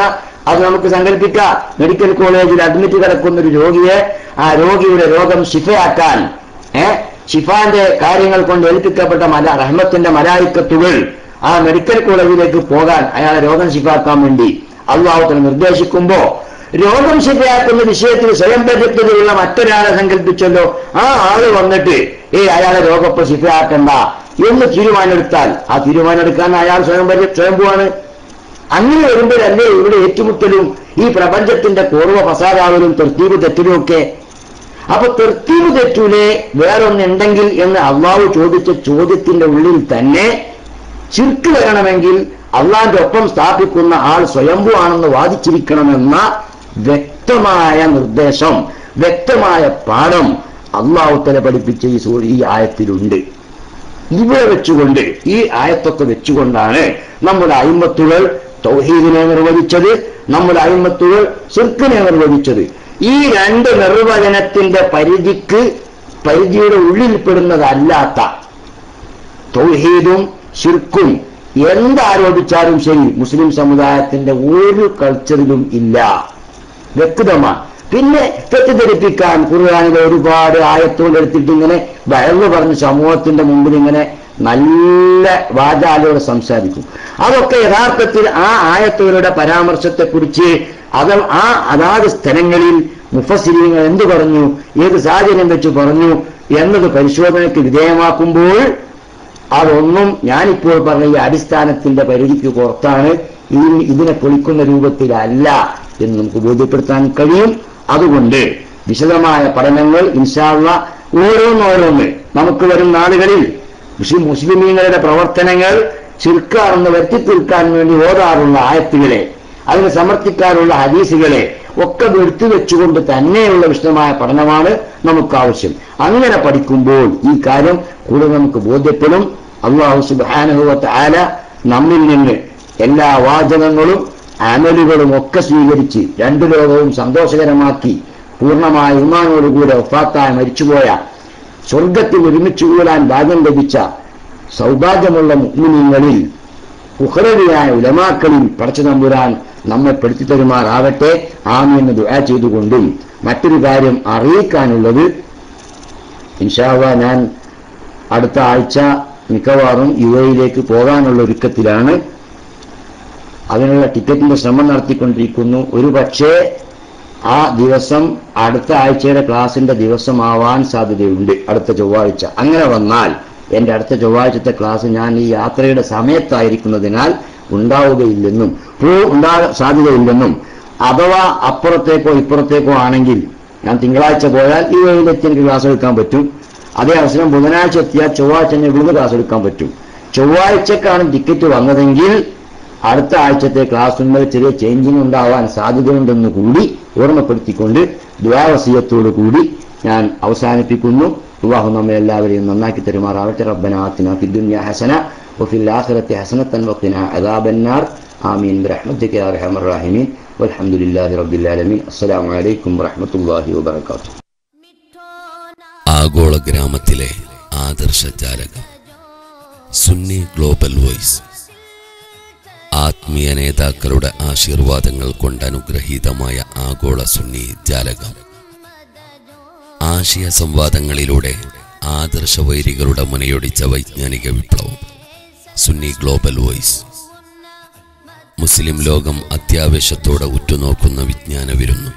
അത് നമുക്ക് സങ്കല്പിക്കാം മെഡിക്കൽ കോളേജിൽ അഡ്മിറ്റ് കിടക്കുന്ന ഒരു രോഗിയെ ആ രോഗിയുടെ രോഗം ശിഫയാക്കാൻ ഏ ഷിഫാന്റെ കാര്യങ്ങൾ കൊണ്ട് ഏൽപ്പിക്കപ്പെട്ട മല റഹ്മത്തിന്റെ മലായിക്കത്തുകൾ ആ മെഡിക്കൽ കോളേജിലേക്ക് പോകാൻ അയാളെ രോഗം ശിഫാക്കാൻ വേണ്ടി അള്ളാഹുത്തിന് നിർദ്ദേശിക്കുമ്പോ രോഗം ശിഫയാക്കുന്ന വിഷയത്തിൽ സ്വയം പര്യക്തതയുള്ള മറ്റൊരാളെ സങ്കല്പിച്ചല്ലോ ആ ആള് വന്നിട്ട് ഏ അയാളെ രോഗപ്പോ ശിഫയാക്കണ്ട എന്ന് തീരുമാനമെടുത്താൽ ആ തീരുമാനമെടുക്കാൻ അയാൾ സ്വയം പര്യ സ്വയംഭൂവാണ് അങ്ങനെ വരുമ്പോഴല്ലേ ഇവിടെ ഏറ്റുമുട്ടലും ഈ പ്രപഞ്ചത്തിന്റെ പൂർവ്വ ഫസാദാവലും തെർത്തീവ് തെറ്റലും ഒക്കെ അപ്പൊ തെർത്തീവ് തെറ്റൂലേ വേറൊന്നുണ്ടെങ്കിൽ എന്ന് അള്ളാഹു ചോദിച്ച ചോദ്യത്തിന്റെ ഉള്ളിൽ തന്നെ ചിർക്ക് വരണമെങ്കിൽ അള്ളാന്റെ ഒപ്പം സ്ഥാപിക്കുന്ന ആൾ സ്വയംഭു ആണെന്ന് വാദിച്ചിരിക്കണമെന്ന വ്യക്തമായ നിർദ്ദേശം വ്യക്തമായ പാഠം അള്ളാഹു തല പഠിപ്പിച്ച ഈ സൂ ഈ ആയത്തിലുണ്ട് ഇവിടെ വെച്ചുകൊണ്ട് ഈ ആയത്തൊക്കെ വെച്ചുകൊണ്ടാണ് നമ്മുടെ അയിമത്തുകൾ തൗഹീദിനെ നിർവഹിച്ചത് നമ്മുടെ അയിമത്തുകൾ സിർക്കിനെ നിർവഹിച്ചത് ഈ രണ്ട് നിർവചനത്തിന്റെ പരിധിക്ക് പരിധിയുടെ ഉള്ളിൽപ്പെടുന്നതല്ലാത്ത തൗഹീദും ശിർക്കും എന്താരോപിച്ചാലും ശരി മുസ്ലിം സമുദായത്തിന്റെ ഒരു കൾച്ചറിലും ഇല്ല വ്യക്തമാണ് പിന്നെ തെറ്റിദ്ധരിപ്പിക്കാൻ ഖുർആാനിലെ ഒരുപാട് ആയത്തുകൾ എടുത്തിട്ട് ഇങ്ങനെ വയറു പറഞ്ഞ് സമൂഹത്തിന്റെ മുമ്പിൽ ഇങ്ങനെ നല്ല വാചാലോടെ സംസാരിക്കും അതൊക്കെ യഥാർത്ഥത്തിൽ ആ ആയത്തുകളുടെ പരാമർശത്തെക്കുറിച്ച് അത് ആ അതാത് സ്ഥലങ്ങളിൽ മുഫസിരിങ്ങൾ എന്ത് പറഞ്ഞു ഏത് സാഹചര്യം വെച്ച് പറഞ്ഞു എന്നത് പരിശോധനയ്ക്ക് വിധേയമാക്കുമ്പോൾ അതൊന്നും ഞാനിപ്പോൾ പറഞ്ഞ ഈ അടിസ്ഥാനത്തിന്റെ പരിധിക്ക് പുറത്താണ് ഇതിന് ഇതിനെ പൊളിക്കുന്ന രൂപത്തിലല്ല എന്ന് നമുക്ക് ബോധ്യപ്പെടുത്താൻ കഴിയും അതുകൊണ്ട് വിശദമായ പഠനങ്ങൾ ഇൻഷാള്ള ഓരോന്നോരോന്ന് നമുക്ക് വരും നാളുകളിൽ മുസ്ലിം മുസ്ലിമീങ്ങളുടെ പ്രവർത്തനങ്ങൾ ചിർക്കാറെന്ന് വരുത്തി തീർക്കാൻ വേണ്ടി ഓതാറുള്ള ആയത്തുകളെ അതിനെ സമർത്ഥിക്കാറുള്ള ഹദീസുകളെ ഒക്കെ എടുത്തു വെച്ചുകൊണ്ട് തന്നെയുള്ള വിശദമായ പഠനമാണ് നമുക്ക് ആവശ്യം അങ്ങനെ പഠിക്കുമ്പോൾ ഈ കാര്യം കൂടുതൽ നമുക്ക് ബോധ്യപ്പെടും അള്ളാഹു സുബാനുഭവത്തെ ആല നമ്മിൽ നിന്ന് എല്ലാ വാചകങ്ങളും അമലുകളും ഒക്കെ സ്വീകരിച്ച് രണ്ടു ലോകവും സന്തോഷകരമാക്കി പൂർണ്ണമായ ഇമാനോടുകൂടെ ഒഫാത്തായ മരിച്ചുപോയ സ്വർഗത്തിൽ ഒരുമിച്ച് കൂടാൻ ഭാഗ്യം ലഭിച്ച സൗഭാഗ്യമുള്ള മുഗ്മിനീങ്ങളിൽ ഉഹ്റവിയായ ഉലമാക്കളിൽ പടച്ചു തമ്പുരാൻ നമ്മെ പെടുത്തി തരുമാറാവട്ടെ ആമീന്ന് ദുആ ചെയ്തുകൊണ്ടും മറ്റൊരു കാര്യം അറിയിക്കാനുള്ളത് ഇൻഷാവ ഞാൻ അടുത്ത ആഴ്ച മിക്കവാറും യു എയിലേക്ക് പോകാനുള്ള ഒരുക്കത്തിലാണ് അതിനുള്ള ടിക്കറ്റിന്റെ ശ്രമം നടത്തിക്കൊണ്ടിരിക്കുന്നു ഒരു പക്ഷേ ആ ദിവസം അടുത്ത ആഴ്ചയുടെ ക്ലാസിന്റെ ദിവസമാവാൻ സാധ്യതയുണ്ട് അടുത്ത ചൊവ്വാഴ്ച അങ്ങനെ വന്നാൽ എന്റെ അടുത്ത ചൊവ്വാഴ്ചത്തെ ക്ലാസ് ഞാൻ ഈ യാത്രയുടെ സമയത്തായിരിക്കുന്നതിനാൽ ഉണ്ടാവുകയില്ലെന്നും പോ ഉണ്ടാകാൻ സാധ്യതയില്ലെന്നും അഥവാ അപ്പുറത്തേക്കോ ഇപ്പുറത്തേക്കോ ആണെങ്കിൽ ഞാൻ തിങ്കളാഴ്ച പോയാൽ ഈ വഴിയിലെത്തി എനിക്ക് ക്ലാസ് എടുക്കാൻ പറ്റും അതേ അവസരം ബുധനാഴ്ച എത്തിയാൽ ചൊവ്വാഴ്ച എന്നെ ഇവിടുന്ന് ക്ലാസ് എടുക്കാൻ പറ്റും ചൊവ്വാഴ്ചക്കാണ് ടിക്കറ്റ് വന്നതെങ്കിൽ അടുത്ത ആഴ്ചത്തെ ക്ലാസ്സിന്മേൽ ചെറിയ ചേഞ്ചിങ് ഉണ്ടാവാൻ സാധ്യതയുണ്ടെന്ന് കൂടി ഓർമ്മപ്പെടുത്തിക്കൊണ്ട് ദ്വാവസീയത്തോടു കൂടി ഞാൻ അവസാനിപ്പിക്കുന്നു അള്ളാഹു നമ്മെ എല്ലാവരെയും നന്നാക്കി തരുമാറാവട്ടെ റബ്ബന ആത്തിന ഫി ദുനിയ ഹസന وفي الآخرة حسنة وقنا عذاب النار آمين برحمتك يا أرحم الراحمين والحمد لله رب العالمين السلام عليكم ورحمة الله وبركاته ആഗോള ഗ്രാമത്തിലെ ആദർശ ജാലകം സുന്നി ഗ്ലോബൽ വോയിസ് ആത്മീയ നേതാക്കളുടെ ആശീർവാദങ്ങൾ കൊണ്ട് അനുഗ്രഹീതമായ ആഗോള സുന്നി ജാലകം ആശയ സംവാദങ്ങളിലൂടെ ആദർശ വൈരികളുടെ മുനയൊടിച്ച വൈജ്ഞാനിക വിപ്ലവം സുന്നി ഗ്ലോബൽ വോയിസ് മുസ്ലിം ലോകം അത്യാവേശത്തോടെ ഉറ്റുനോക്കുന്ന വിജ്ഞാന വിരുന്നു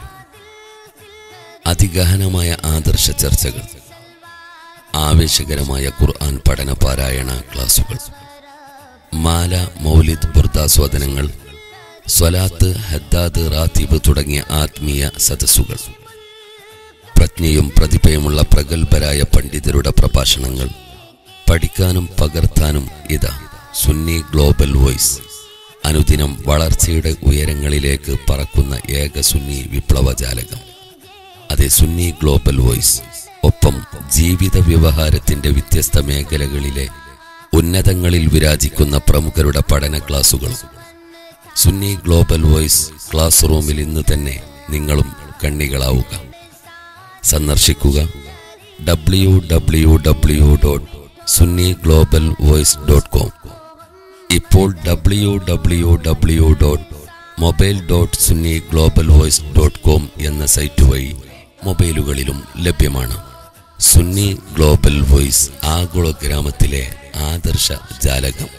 അതിഗഹനമായ ആദർശ ചർച്ചകൾ ആവേശകരമായ ഖുർആൻ പഠന പാരായണ ക്ലാസുകൾ മാല മൗലിദ് ബുർദാസ്വാദനങ്ങൾ സ്വലാത്ത് ഹദ്ദാദ് റാത്തീബ് തുടങ്ങിയ ആത്മീയ സദസ്സുകൾ പ്രജ്ഞയും പ്രതിഭയുമുള്ള പ്രഗത്ഭരായ പണ്ഡിതരുടെ പ്രഭാഷണങ്ങൾ പഠിക്കാനും പകർത്താനും ഇതാ സുന്നി ഗ്ലോബൽ വോയിസ് അനുദിനം വളർച്ചയുടെ ഉയരങ്ങളിലേക്ക് പറക്കുന്ന ഏക സുന്നി വിപ്ലവജാലകം അതെ സുന്നി ഗ്ലോബൽ വോയിസ് ഒപ്പം ജീവിത വ്യവഹാരത്തിന്റെ വ്യത്യസ്ത മേഖലകളിലെ ഉന്നതങ്ങളിൽ വിരാജിക്കുന്ന പ്രമുഖരുടെ പഠന ക്ലാസുകളും സുന്നി ഗ്ലോബൽ വോയിസ് ക്ലാസ് റൂമിൽ ഇന്ന് തന്നെ നിങ്ങളും കണ്ണികളാവുക സന്ദർശിക്കുക W W W dot Sunni global voice dot com ഇപ്പോൾ W W W dot mobile dot Sunni global voice dot com എന്ന സൈറ്റ് വഴി മൊബൈലുകളിലും ലഭ്യമാണ് സുന്നി ഗ്ലോബൽ വോയിസ് ആഗോള ഗ്രാമത്തിലെ ആദർശ ജാലകം